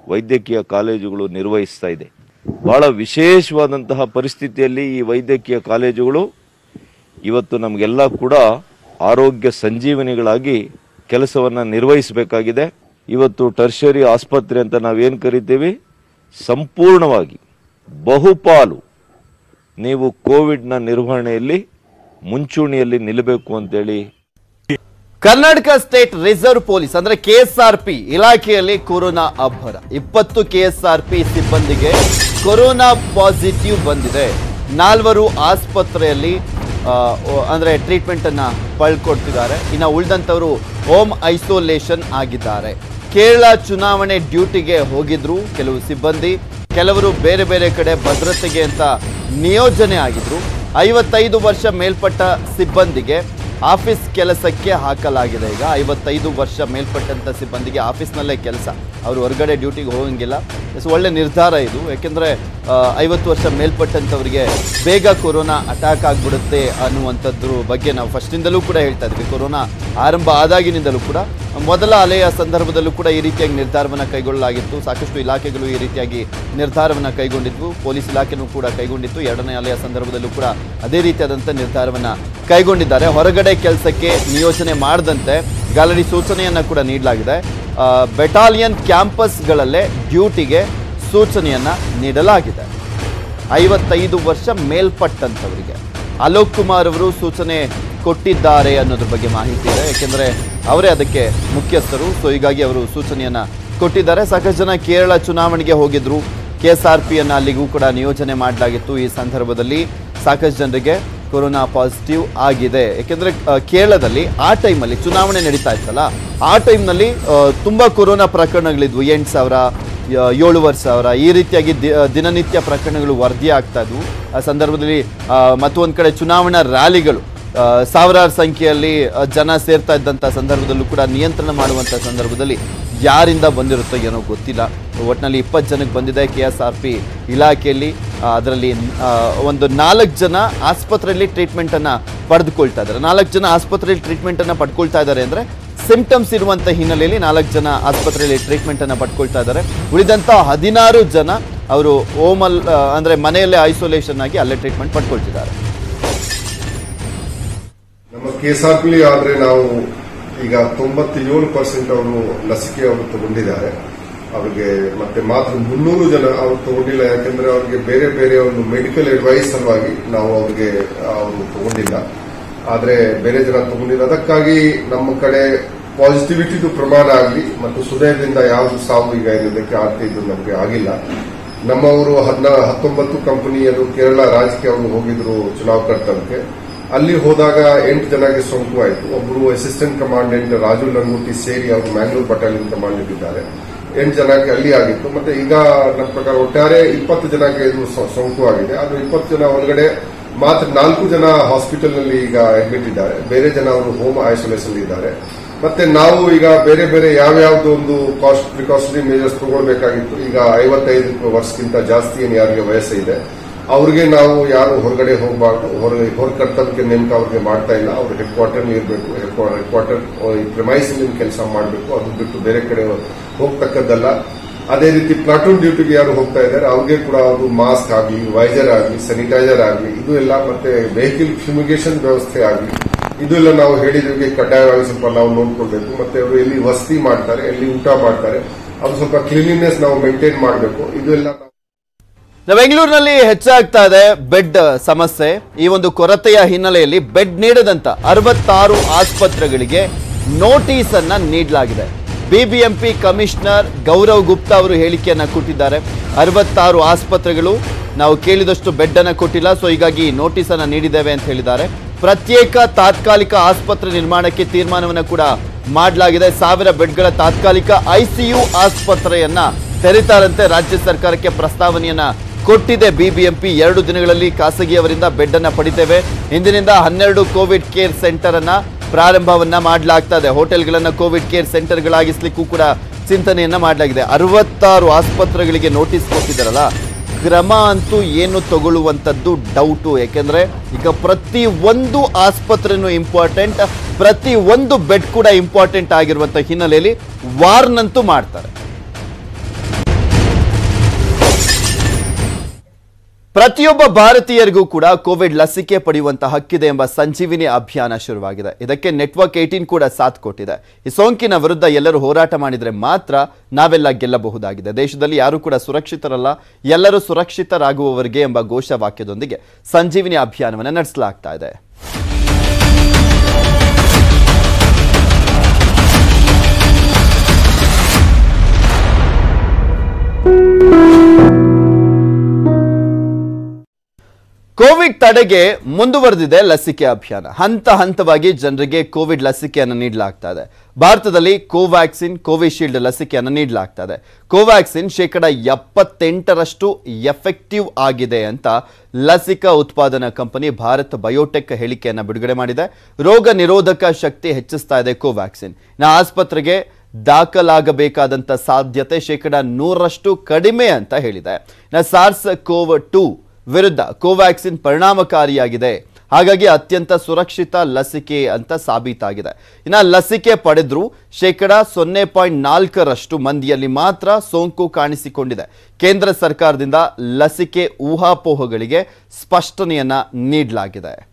ವೈದ್ಯಕೀಯ ಕಾಲೇಜುಗಳು ನಿರ್ವಹಿಸ್ತಾ ಇದೆ ಬಹಳ ವಿಶೇಷವಾದಂತಹ ಪರಿಸ್ಥಿತಿಯಲ್ಲಿ ಈ ವೈದ್ಯಕೀಯ ಕಾಲೇಜುಗಳು ಇವತ್ತು ನಮಗೆಲ್ಲ ಕೂಡ ಆರೋಗ್ಯ ಸಂಜೀವನಿಗಳಾಗಿ ಕೆಲಸವನ್ನು ನಿರ್ವಹಿಸಬೇಕಾಗಿದೆ ಇವತ್ತು ಟರ್ಷರಿ ಆಸ್ಪತ್ರೆ ಅಂತ ನಾವೇನು ಕರಿತೀವಿ ಸಂಪೂರ್ಣವಾಗಿ ಬಹುಪಾಲು ನೀವು ಕೋವಿಡ್ನ ನಿರ್ವಹಣೆಯಲ್ಲಿ ಮುಂಚೂಣಿಯಲ್ಲಿ ನಿಲ್ಲಬೇಕು ಅಂತೇಳಿ ಕರ್ನಾಟಕ ಸ್ಟೇಟ್ ರಿಸರ್ವ್ ಪೊಲೀಸ್ ಅಂದ್ರೆ ಕೆಎಸ್ಆರ್ಪಿ ಇಲಾಖೆಯಲ್ಲಿ ಕೊರೋನಾ ಅಬ್ಬರ ಇಪ್ಪತ್ತು ಕೆಎಸ್ಆರ್ಪಿ ಸಿಬ್ಬಂದಿಗೆ ಕೊರೋನಾ ಪಾಸಿಟಿವ್ ಬಂದಿದೆ ನಾಲ್ವರು ಆಸ್ಪತ್ರೆಯಲ್ಲಿ ಆ, ಓ- ಅಂದ್ರೆ ಟ್ರೀಟ್ಮೆಂಟ್ ಅನ್ನ ಪಳ್ಕೊಡ್ತಿದ್ದಾರೆ ಇನ್ನು ಉಳಿದಂಥವರು ಹೋಮ್ ಐಸೋಲೇಷನ್ ಆಗಿದ್ದಾರೆ ಕೇರಳ ಚುನಾವಣೆ ಡ್ಯೂಟಿಗೆ ಹೋಗಿದ್ರು ಕೆಲವು ಸಿಬ್ಬಂದಿ ಕೆಲವರು ಬೇರೆ ಬೇರೆ ಕಡೆ ಭದ್ರತೆಗೆ ಅಂತ ನಿಯೋಜನೆ ಆಗಿದ್ರು ಐವತ್ತೈದು ವರ್ಷ ಮೇಲ್ಪಟ್ಟ ಸಿಬ್ಬಂದಿಗೆ ಆಫೀಸ್ ಕೆಲಸಕ್ಕೆ ಹಾಕಲಾಗಿದೆ ಈಗ ಐವತ್ತೈದು ವರ್ಷ ಮೇಲ್ಪಟ್ಟಂಥ ಸಿಬ್ಬಂದಿಗೆ ಆಫೀಸ್ನಲ್ಲೇ ಕೆಲಸ ಅವರು ಹೊರಗಡೆ ಡ್ಯೂಟಿಗೆ ಹೋಗಂಗಿಲ್ಲ ಎಸ್ ಒಳ್ಳೆ ನಿರ್ಧಾರ ಇದು ಯಾಕೆಂದರೆ ಐವತ್ತು ವರ್ಷ ಮೇಲ್ಪಟ್ಟಂಥವ್ರಿಗೆ ಬೇಗ ಕೊರೋನಾ ಅಟ್ಯಾಕ್ ಆಗಿಬಿಡುತ್ತೆ ಅನ್ನುವಂಥದ್ರ ಬಗ್ಗೆ ನಾವು ಫಸ್ಟಿಂದಲೂ ಕೂಡ ಹೇಳ್ತಾ ಇದ್ವಿ ಕೊರೋನಾ ಆರಂಭ ಆದಾಗಿನಿಂದಲೂ ಕೂಡ ಮೊದಲ ಅಲೆಯ ಸಂದರ್ಭದಲ್ಲೂ ಕೂಡ ಈ ರೀತಿಯಾಗಿ ನಿರ್ಧಾರವನ್ನು ಕೈಗೊಳ್ಳಲಾಗಿತ್ತು ಸಾಕಷ್ಟು ಇಲಾಖೆಗಳು ಈ ರೀತಿಯಾಗಿ ನಿರ್ಧಾರವನ್ನು ಕೈಗೊಂಡಿದ್ವು ಪೊಲೀಸ್ ಇಲಾಖೆನೂ ಕೂಡ ಕೈಗೊಂಡಿತ್ತು ಎರಡನೇ ಅಲೆಯ ಸಂದರ್ಭದಲ್ಲೂ ಕೂಡ ಅದೇ ರೀತಿಯಾದಂಥ ನಿರ್ಧಾರವನ್ನು ಕೈಗೊಂಡಿದ್ದಾರೆ ಹೊರಗಡೆ ಕೆಲಸಕ್ಕೆ ನಿಯೋಜನೆ ಮಾಡದಂತೆ ಗಾಲಡಿ ಸೂಚನೆಯನ್ನು ಕೂಡ ನೀಡಲಾಗಿದೆ ಆ, ಬೆಟಾಲಿಯನ್ ಕ್ಯಾಂಪಸ್ಗಳಲ್ಲೇ ಡ್ಯೂಟಿಗೆ ಸೂಚನೆಯನ್ನು ನೀಡಲಾಗಿದೆ ಐವತ್ತೈದು ವರ್ಷ ಮೇಲ್ಪಟ್ಟಂಥವರಿಗೆ ಅಲೋಕ್ ಕುಮಾರ್ ಅವರು ಸೂಚನೆ ಕೊಟ್ಟಿದ್ದಾರೆ ಅನ್ನೋದ್ರ ಬಗ್ಗೆ ಮಾಹಿತಿ ಇದೆ ಯಾಕೆಂದರೆ ಅವರೇ ಅದಕ್ಕೆ ಮುಖ್ಯಸ್ಥರು ಸೊ ಹೀಗಾಗಿ ಅವರು ಸೂಚನೆಯನ್ನು ಕೊಟ್ಟಿದ್ದಾರೆ ಸಾಕಷ್ಟು ಜನ ಕೇರಳ ಚುನಾವಣೆಗೆ ಹೋಗಿದ್ರು ಕೆ ಎಸ್ ಆರ್ ಪಿಯನ್ನು ಅಲ್ಲಿಗೂ ಕೂಡ ನಿಯೋಜನೆ ಮಾಡಲಾಗಿತ್ತು ಈ ಸಂದರ್ಭದಲ್ಲಿ ಸಾಕಷ್ಟು ಜನರಿಗೆ ಕೊರೋನಾ ಪಾಸಿಟಿವ್ ಆಗಿದೆ ಯಾಕೆಂದರೆ ಕೇರಳದಲ್ಲಿ ಆ ಟೈಮಲ್ಲಿ ಚುನಾವಣೆ ನಡೀತಾ ಇತ್ತಲ್ಲ ಆ ಟೈಮ್ನಲ್ಲಿ ತುಂಬ ಕೊರೋನಾ ಪ್ರಕರಣಗಳಿದ್ವು ಎಂಟು ಸಾವಿರ ಯ- ಏಳುವರೆ ಸಾವಿರ ಈ ರೀತಿಯಾಗಿ ದಿ- ದಿನನಿತ್ಯ ಪ್ರಕರಣಗಳು ವರದಿ ಆಗ್ತಾ ಇದ್ವು ಆ ಸಂದರ್ಭದಲ್ಲಿ ಆ, ಮತ್ತೊಂದು ಕಡೆ ಚುನಾವಣಾ ರ್ಯಾಲಿಗಳು ಆ, ಸಾವಿರಾರು ಸಂಖ್ಯೆಯಲ್ಲಿ ಆ, ಜನ ಸೇರ್ತಾ ಇದ್ದಂಥ ಸಂದರ್ಭದಲ್ಲೂ ಕೂಡ ನಿಯಂತ್ರಣ ಮಾಡುವಂಥ ಸಂದರ್ಭದಲ್ಲಿ ಯಾರಿಂದ ಬಂದಿರುತ್ತೋ ಏನೋ ಗೊತ್ತಿಲ್ಲ ಒಟ್ಟಿನಲ್ಲಿ ಇಪ್ಪತ್ತು ಜನಕ್ಕೆ ಬಂದಿದೆ ಕೆ ಎಸ್ ಆರ್ ಪಿ ಇಲಾಖೆಯಲ್ಲಿ ಆ, ಅದರಲ್ಲಿ ಆ, ಒಂದು ನಾಲ್ಕು ಜನ ಆಸ್ಪತ್ರೆಯಲ್ಲಿ ಟ್ರೀಟ್ಮೆಂಟನ್ನು ಪಡೆದುಕೊಳ್ತಾ ಇದ್ದಾರೆ ನಾಲ್ಕು ಜನ ಆಸ್ಪತ್ರೆಯಲ್ಲಿ ಟ್ರೀಟ್ಮೆಂಟನ್ನು ಪಡ್ಕೊಳ್ತಾ ಇದ್ದಾರೆ ಅಂದರೆ ಸಿಂಪ್ಟಮ್ಸ್ ಇರುವಂಥ ಹಿನ್ನೆಲೆಯಲ್ಲಿ ನಾಲ್ಕು ಜನ ಆಸ್ಪತ್ರೆಯಲ್ಲಿ ಟ್ರೀಟ್ಮೆಂಟನ್ನು ಪಡ್ಕೊಳ್ತಾ ಇದ್ದಾರೆ ಉಳಿದಂಥ ಹದಿನಾರು ಜನ ಅವರು ಓಮಲ್ ಅಂದರೆ ಮನೆಯಲ್ಲೇ ಐಸೋಲೇಷನ್ ಆಗಿ ಅಲ್ಲೇ ಟ್ರೀಟ್ಮೆಂಟ್ ಪಡ್ಕೊಳ್ತಿದ್ದಾರೆ ನಮ್ಮ ಎಸ್ ಆರ್ ಪಿ ಆದ್ರೆ ನಾವು ಈಗ ತೊಂಬತ್ತೇಳು ಪರ್ಸೆಂಟ್ ಅವರು ಲಸಿಕೆ ಅವರು ತಗೊಂಡಿದ್ದಾರೆ ಅವ್ರಿಗೆ ಮತ್ತೆ ಮಾತ್ರ ಮುನ್ನೂರು ಜನ ಅವ್ರು ತಗೊಂಡಿಲ್ಲ ಯಾಕಂದ್ರೆ ಅವ್ರಿಗೆ ಬೇರೆ ಬೇರೆ ಒಂದು ಮೆಡಿಕಲ್ ಅಡ್ವೈಸ್ ಸಲುವಾಗಿ ನಾವು ಅವ್ರಿಗೆ ಅವರು ತಗೊಂಡಿಲ್ಲ ಆದ್ರೆ ಬೇರೆ ಜನ ತಗೊಂಡಿಲ್ಲ ಅದಕ್ಕಾಗಿ ನಮ್ಮ ಕಡೆ ಪಾಸಿಟಿವಿಟಿದು ಪ್ರಮಾಣ ಆಗಲಿ ಮತ್ತು ಸುದಯದಿಂದ ಯಾವುದು ಸಾವು ಈಗ ಇದಕ್ಕೆ ಆಗ್ತಿದ್ದು ನಮಗೆ ಆಗಿಲ್ಲ ನಮ್ಮವರು ಹದಿನಾ ಹತ್ತೊಂಬತ್ತು ಕಂಪನಿಯರು ಕೇರಳ ರಾಜ್ಯಕ್ಕೆ ಅವರು ಹೋಗಿದ್ರು ಚುನಾವ್ ಕರ್ತವ್ಯಕ್ಕೆ ಅಲ್ಲಿ ಹೋದಾಗ ಎಂಟು ಜನಕ್ಕೆ ಸೋಂಕು ಆಯಿತು ಒಬ್ಬರು ಅಸಿಸ್ಟೆಂಟ್ ಕಮಾಂಡೆಂಟ್ ರಾಜು ಲಂಗೋಟಿ ಸೇರಿ ಅವರು ಮ್ಯಾಂಗ್ಳೂರ್ ಬಟಾಲಿಯನ್ ಕಮಾಂಡೆಂಟ್ ಇದ್ದಾರೆ ಎಂಟು ಜನಕ್ಕೆ ಅಲ್ಲಿ ಆಗಿತ್ತು ಮತ್ತೆ ಈಗ ನನ್ನ ಪ್ರಕಾರ ಒಟ್ಟಾರೆ ಇಪ್ಪತ್ತು ಜನಕ್ಕೆ ಇದು ಸೋ- ಸೋಂಕು ಆಗಿದೆ ಅದು ಇಪ್ಪತ್ತು ಜನ ಒಳಗಡೆ ಮಾತ್ರ ನಾಲ್ಕು ಜನ ಹಾಸ್ಪಿಟಲ್ ನಲ್ಲಿ ಈಗ ಅಡ್ಮಿಟ್ ಇದ್ದಾರೆ ಬೇರೆ ಜನ ಅವರು ಹೋಮ್ ಐಸೋಲೇಷನ್ ಇದ್ದಾರೆ ಮತ್ತೆ ನಾವು ಈಗ ಬೇರೆ ಬೇರೆ ಯಾವ್ಯಾವ್ದು ಒಂದು ಕಾಸ್ಟ್ ಪ್ರಿಕಾಷನರಿ ಮೆಜರ್ಸ್ ತಗೊಳ್ಬೇಕಾಗಿತ್ತು ಈಗ ಐವತ್ತೈದು ವರ್ಷಕ್ಕಿಂತ ಜಾಸ್ತಿ ಏನು ಯಾರಿಗೆ ವಯಸ್ಸು ಇದೆ ಅವ್ರಿಗೆ ನಾವು ಯಾರು ಹೊರಗಡೆ ಹೋಗಬಾರ್ದು ಹೊರ ಹೊರ ಕರ್ತವ್ಯಕ್ಕೆ ನೇಮಕ ಅವ್ರಿಗೆ ಮಾಡ್ತಾ ಇಲ್ಲ ಅವ್ರು ಹೆಡ್ ಕ್ವಾರ್ಟರ್ ಇರಬೇಕು ಹೆಡ್ ಕ್ವಾರ್ಟರ್ ಪ್ರಿಮೈಸ್ ಕೆಲಸ ಮಾಡಬೇಕು ಅದು ಬಿಟ್ಟು ಬೇರೆ ಕಡೆ ಹೋಗ್ತಕ್ಕದ್ದಲ್ಲ ಅದೇ ರೀತಿ ಪ್ಲಾಟೂನ್ ಡ್ಯೂಟಿಗೆ ಯಾರು ಹೋಗ್ತಾ ಇದ್ದಾರೆ ಅವ್ರಿಗೆ ಕೂಡ ಅವರು ಮಾಸ್ಕ್ ಆಗಲಿ ವೈಸರ್ ಆಗಲಿ ಸ್ಯಾನಿಟೈಸರ್ ಆಗಲಿ ಇದು ಎಲ್ಲ ಮತ್ತೆ ವೆಹಿಕಲ್ ಫ್ಯೂಮಿಗೇಷನ್ ವ್ಯವಸ್ಥೆ ಆಗಲಿ ಇದು ಎಲ್ಲ ನಾವು ಹೇಳಿದ್ರಿಗೆ ಕಡ್ಡಾಯವಾಗಿ ಸ್ವಲ್ಪ ನಾವು ನೋಡ್ಕೊಳ್ಬೇಕು ಮತ್ತೆ ಅವರು ಎಲ್ಲಿ ವಸತಿ ಮಾಡ್ತಾರೆ ಎಲ್ಲಿ ಊಟ ಮಾಡ್ತಾರೆ ಅದು ಸ್ವಲ್ಪ ಕ್ಲೀನಿನೆಸ್ ನಾವು ಮೇಂಟೈನ್ ಮಾಡಬೇಕು ಇದು ಎಲ್ಲ ನಾವು ನಾವು ಬೆಂಗಳೂರಿನಲ್ಲಿ ಹೆಚ್ಚಾಗ್ತಾ ಇದೆ ಬೆಡ್ ಸಮಸ್ಯೆ ಈ ಒಂದು ಕೊರತೆಯ ಹಿನ್ನೆಲೆಯಲ್ಲಿ ಬೆಡ್ ನೀಡದಂತ ಅರವತ್ತಾರು ಆಸ್ಪತ್ರೆಗಳಿಗೆ ನೋಟಿಸ್ ಅನ್ನ ನೀಡಲಾಗಿದೆ ಬಿಬಿಎಂಪಿ ಕಮಿಷನರ್ ಗೌರವ್ ಗುಪ್ತಾ ಅವರು ಹೇಳಿಕೆಯನ್ನ ಕೊಟ್ಟಿದ್ದಾರೆ ಅರವತ್ತಾರು ಆಸ್ಪತ್ರೆಗಳು ನಾವು ಕೇಳಿದಷ್ಟು ಬೆಡ್ ಅನ್ನ ಕೊಟ್ಟಿಲ್ಲ ಸೊ ಹೀಗಾಗಿ ನೋಟಿಸ್ ಅನ್ನ ನೀಡಿದ್ದೇವೆ ಅಂತ ಹೇಳಿದ್ದಾರೆ ಪ್ರತ್ಯೇಕ ತಾತ್ಕಾಲಿಕ ಆಸ್ಪತ್ರೆ ನಿರ್ಮಾಣಕ್ಕೆ ತೀರ್ಮಾನವನ್ನು ಕೂಡ ಮಾಡಲಾಗಿದೆ ಸಾವಿರ ಬೆಡ್ಗಳ ತಾತ್ಕಾಲಿಕ ಐಸಿಯು ಆಸ್ಪತ್ರೆಯನ್ನ ತೆರೀತಾರಂತೆ ರಾಜ್ಯ ಸರ್ಕಾರಕ್ಕೆ ಪ್ರಸ್ತಾವನೆಯನ್ನ ಕೊಟ್ಟಿದೆ ಬಿಬಿಎಂಪಿ ಎರಡು ದಿನಗಳಲ್ಲಿ ಖಾಸಗಿಯವರಿಂದ ಬೆಡ್ ಅನ್ನ ಪಡಿತೇವೆ ಇಂದಿನಿಂದ ಹನ್ನೆರಡು ಕೋವಿಡ್ ಕೇರ್ ಸೆಂಟರ್ ಅನ್ನ ಪ್ರಾರಂಭವನ್ನ ಮಾಡಲಾಗ್ತಾ ಇದೆ ಹೋಟೆಲ್ಗಳನ್ನ ಕೋವಿಡ್ ಕೇರ್ ಸೆಂಟರ್ಗಳಾಗಿಸ್ಲಿಕ್ಕೂ ಕೂಡ ಚಿಂತನೆಯನ್ನ ಮಾಡಲಾಗಿದೆ ಅರವತ್ತಾರು ಆಸ್ಪತ್ರೆಗಳಿಗೆ ನೋಟಿಸ್ ಕೊಟ್ಟಿದ್ದಾರಲ್ಲ ಕ್ರಮ ಅಂತೂ ಏನು ತಗೊಳ್ಳುವಂಥದ್ದು ಡೌಟು ಯಾಕೆಂದ್ರೆ ಈಗ ಪ್ರತಿ ಒಂದು ಆಸ್ಪತ್ರೆನೂ ಇಂಪಾರ್ಟೆಂಟ್ ಪ್ರತಿ ಒಂದು ಬೆಡ್ ಕೂಡ ಇಂಪಾರ್ಟೆಂಟ್ ಆಗಿರುವಂಥ ಹಿನ್ನೆಲೆಯಲ್ಲಿ ವಾರ್ನಂತೂ ಮಾಡ್ತಾರೆ ಪ್ರತಿಯೊಬ್ಬ ಭಾರತೀಯರಿಗೂ ಕೂಡ ಕೋವಿಡ್ ಲಸಿಕೆ ಪಡೆಯುವಂತ ಹಕ್ಕಿದೆ ಎಂಬ ಸಂಜೀವಿನಿ ಅಭಿಯಾನ ಶುರುವಾಗಿದೆ ಇದಕ್ಕೆ ನೆಟ್ವರ್ಕ್ ಏಟೀನ್ ಕೂಡ ಸಾಥ್ ಕೊಟ್ಟಿದೆ ಈ ಸೋಂಕಿನ ವಿರುದ್ಧ ಎಲ್ಲರೂ ಹೋರಾಟ ಮಾಡಿದ್ರೆ ಮಾತ್ರ ನಾವೆಲ್ಲ ಗೆಲ್ಲಬಹುದಾಗಿದೆ ದೇಶದಲ್ಲಿ ಯಾರು ಕೂಡ ಸುರಕ್ಷಿತರಲ್ಲ ಎಲ್ಲರೂ ಸುರಕ್ಷಿತರಾಗುವವರಿಗೆ ಎಂಬ ಘೋಷವಾಕ್ಯದೊಂದಿಗೆ ಸಂಜೀವಿನಿ ಅಭಿಯಾನವನ್ನು ನಡೆಸಲಾಗ್ತಾ ಇದೆ ಕೋವಿಡ್ ತಡೆಗೆ ಮುಂದುವರೆದಿದೆ ಲಸಿಕೆ ಅಭಿಯಾನ ಹಂತ ಹಂತವಾಗಿ ಜನರಿಗೆ ಕೋವಿಡ್ ಲಸಿಕೆಯನ್ನು ನೀಡಲಾಗ್ತಾ ಇದೆ ಭಾರತದಲ್ಲಿ ಕೋವ್ಯಾಕ್ಸಿನ್ ಕೋವಿಶೀಲ್ಡ್ ಲಸಿಕೆಯನ್ನು ನೀಡಲಾಗ್ತಾ ಇದೆ ಕೋವ್ಯಾಕ್ಸಿನ್ ಶೇಕಡ ಎಪ್ಪತ್ತೆಂಟರಷ್ಟು ಎಫೆಕ್ಟಿವ್ ಆಗಿದೆ ಅಂತ ಲಸಿಕಾ ಉತ್ಪಾದನಾ ಕಂಪನಿ ಭಾರತ್ ಬಯೋಟೆಕ್ ಹೇಳಿಕೆಯನ್ನು ಬಿಡುಗಡೆ ಮಾಡಿದೆ ರೋಗ ನಿರೋಧಕ ಶಕ್ತಿ ಹೆಚ್ಚಿಸ್ತಾ ಇದೆ ಕೋವ್ಯಾಕ್ಸಿನ್ ನಾ ಆಸ್ಪತ್ರೆಗೆ ದಾಖಲಾಗಬೇಕಾದಂತ ಸಾಧ್ಯತೆ ಶೇಕಡ ನೂರರಷ್ಟು ಕಡಿಮೆ ಅಂತ ಹೇಳಿದೆ ನಾ ಸಾರ್ಸ್ ಕೋವ್ ಟೂ ವಿರುದ್ಧ ಕೋವ್ಯಾಕ್ಸಿನ್ ಪರಿಣಾಮಕಾರಿಯಾಗಿದೆ ಹಾಗಾಗಿ ಅತ್ಯಂತ ಸುರಕ್ಷಿತ ಲಸಿಕೆ ಅಂತ ಸಾಬೀತಾಗಿದೆ ಇನ್ನು ಲಸಿಕೆ ಪಡೆದ್ರೂ ಶೇಕಡ ಸೊನ್ನೆ ಪಾಯಿಂಟ್ ನಾಲ್ಕರಷ್ಟು ಮಂದಿಯಲ್ಲಿ ಮಾತ್ರ ಸೋಂಕು ಕಾಣಿಸಿಕೊಂಡಿದೆ ಕೇಂದ್ರ ಸರ್ಕಾರದಿಂದ ಲಸಿಕೆ ಊಹಾಪೋಹಗಳಿಗೆ ಸ್ಪಷ್ಟನೆಯನ್ನ ನೀಡಲಾಗಿದೆ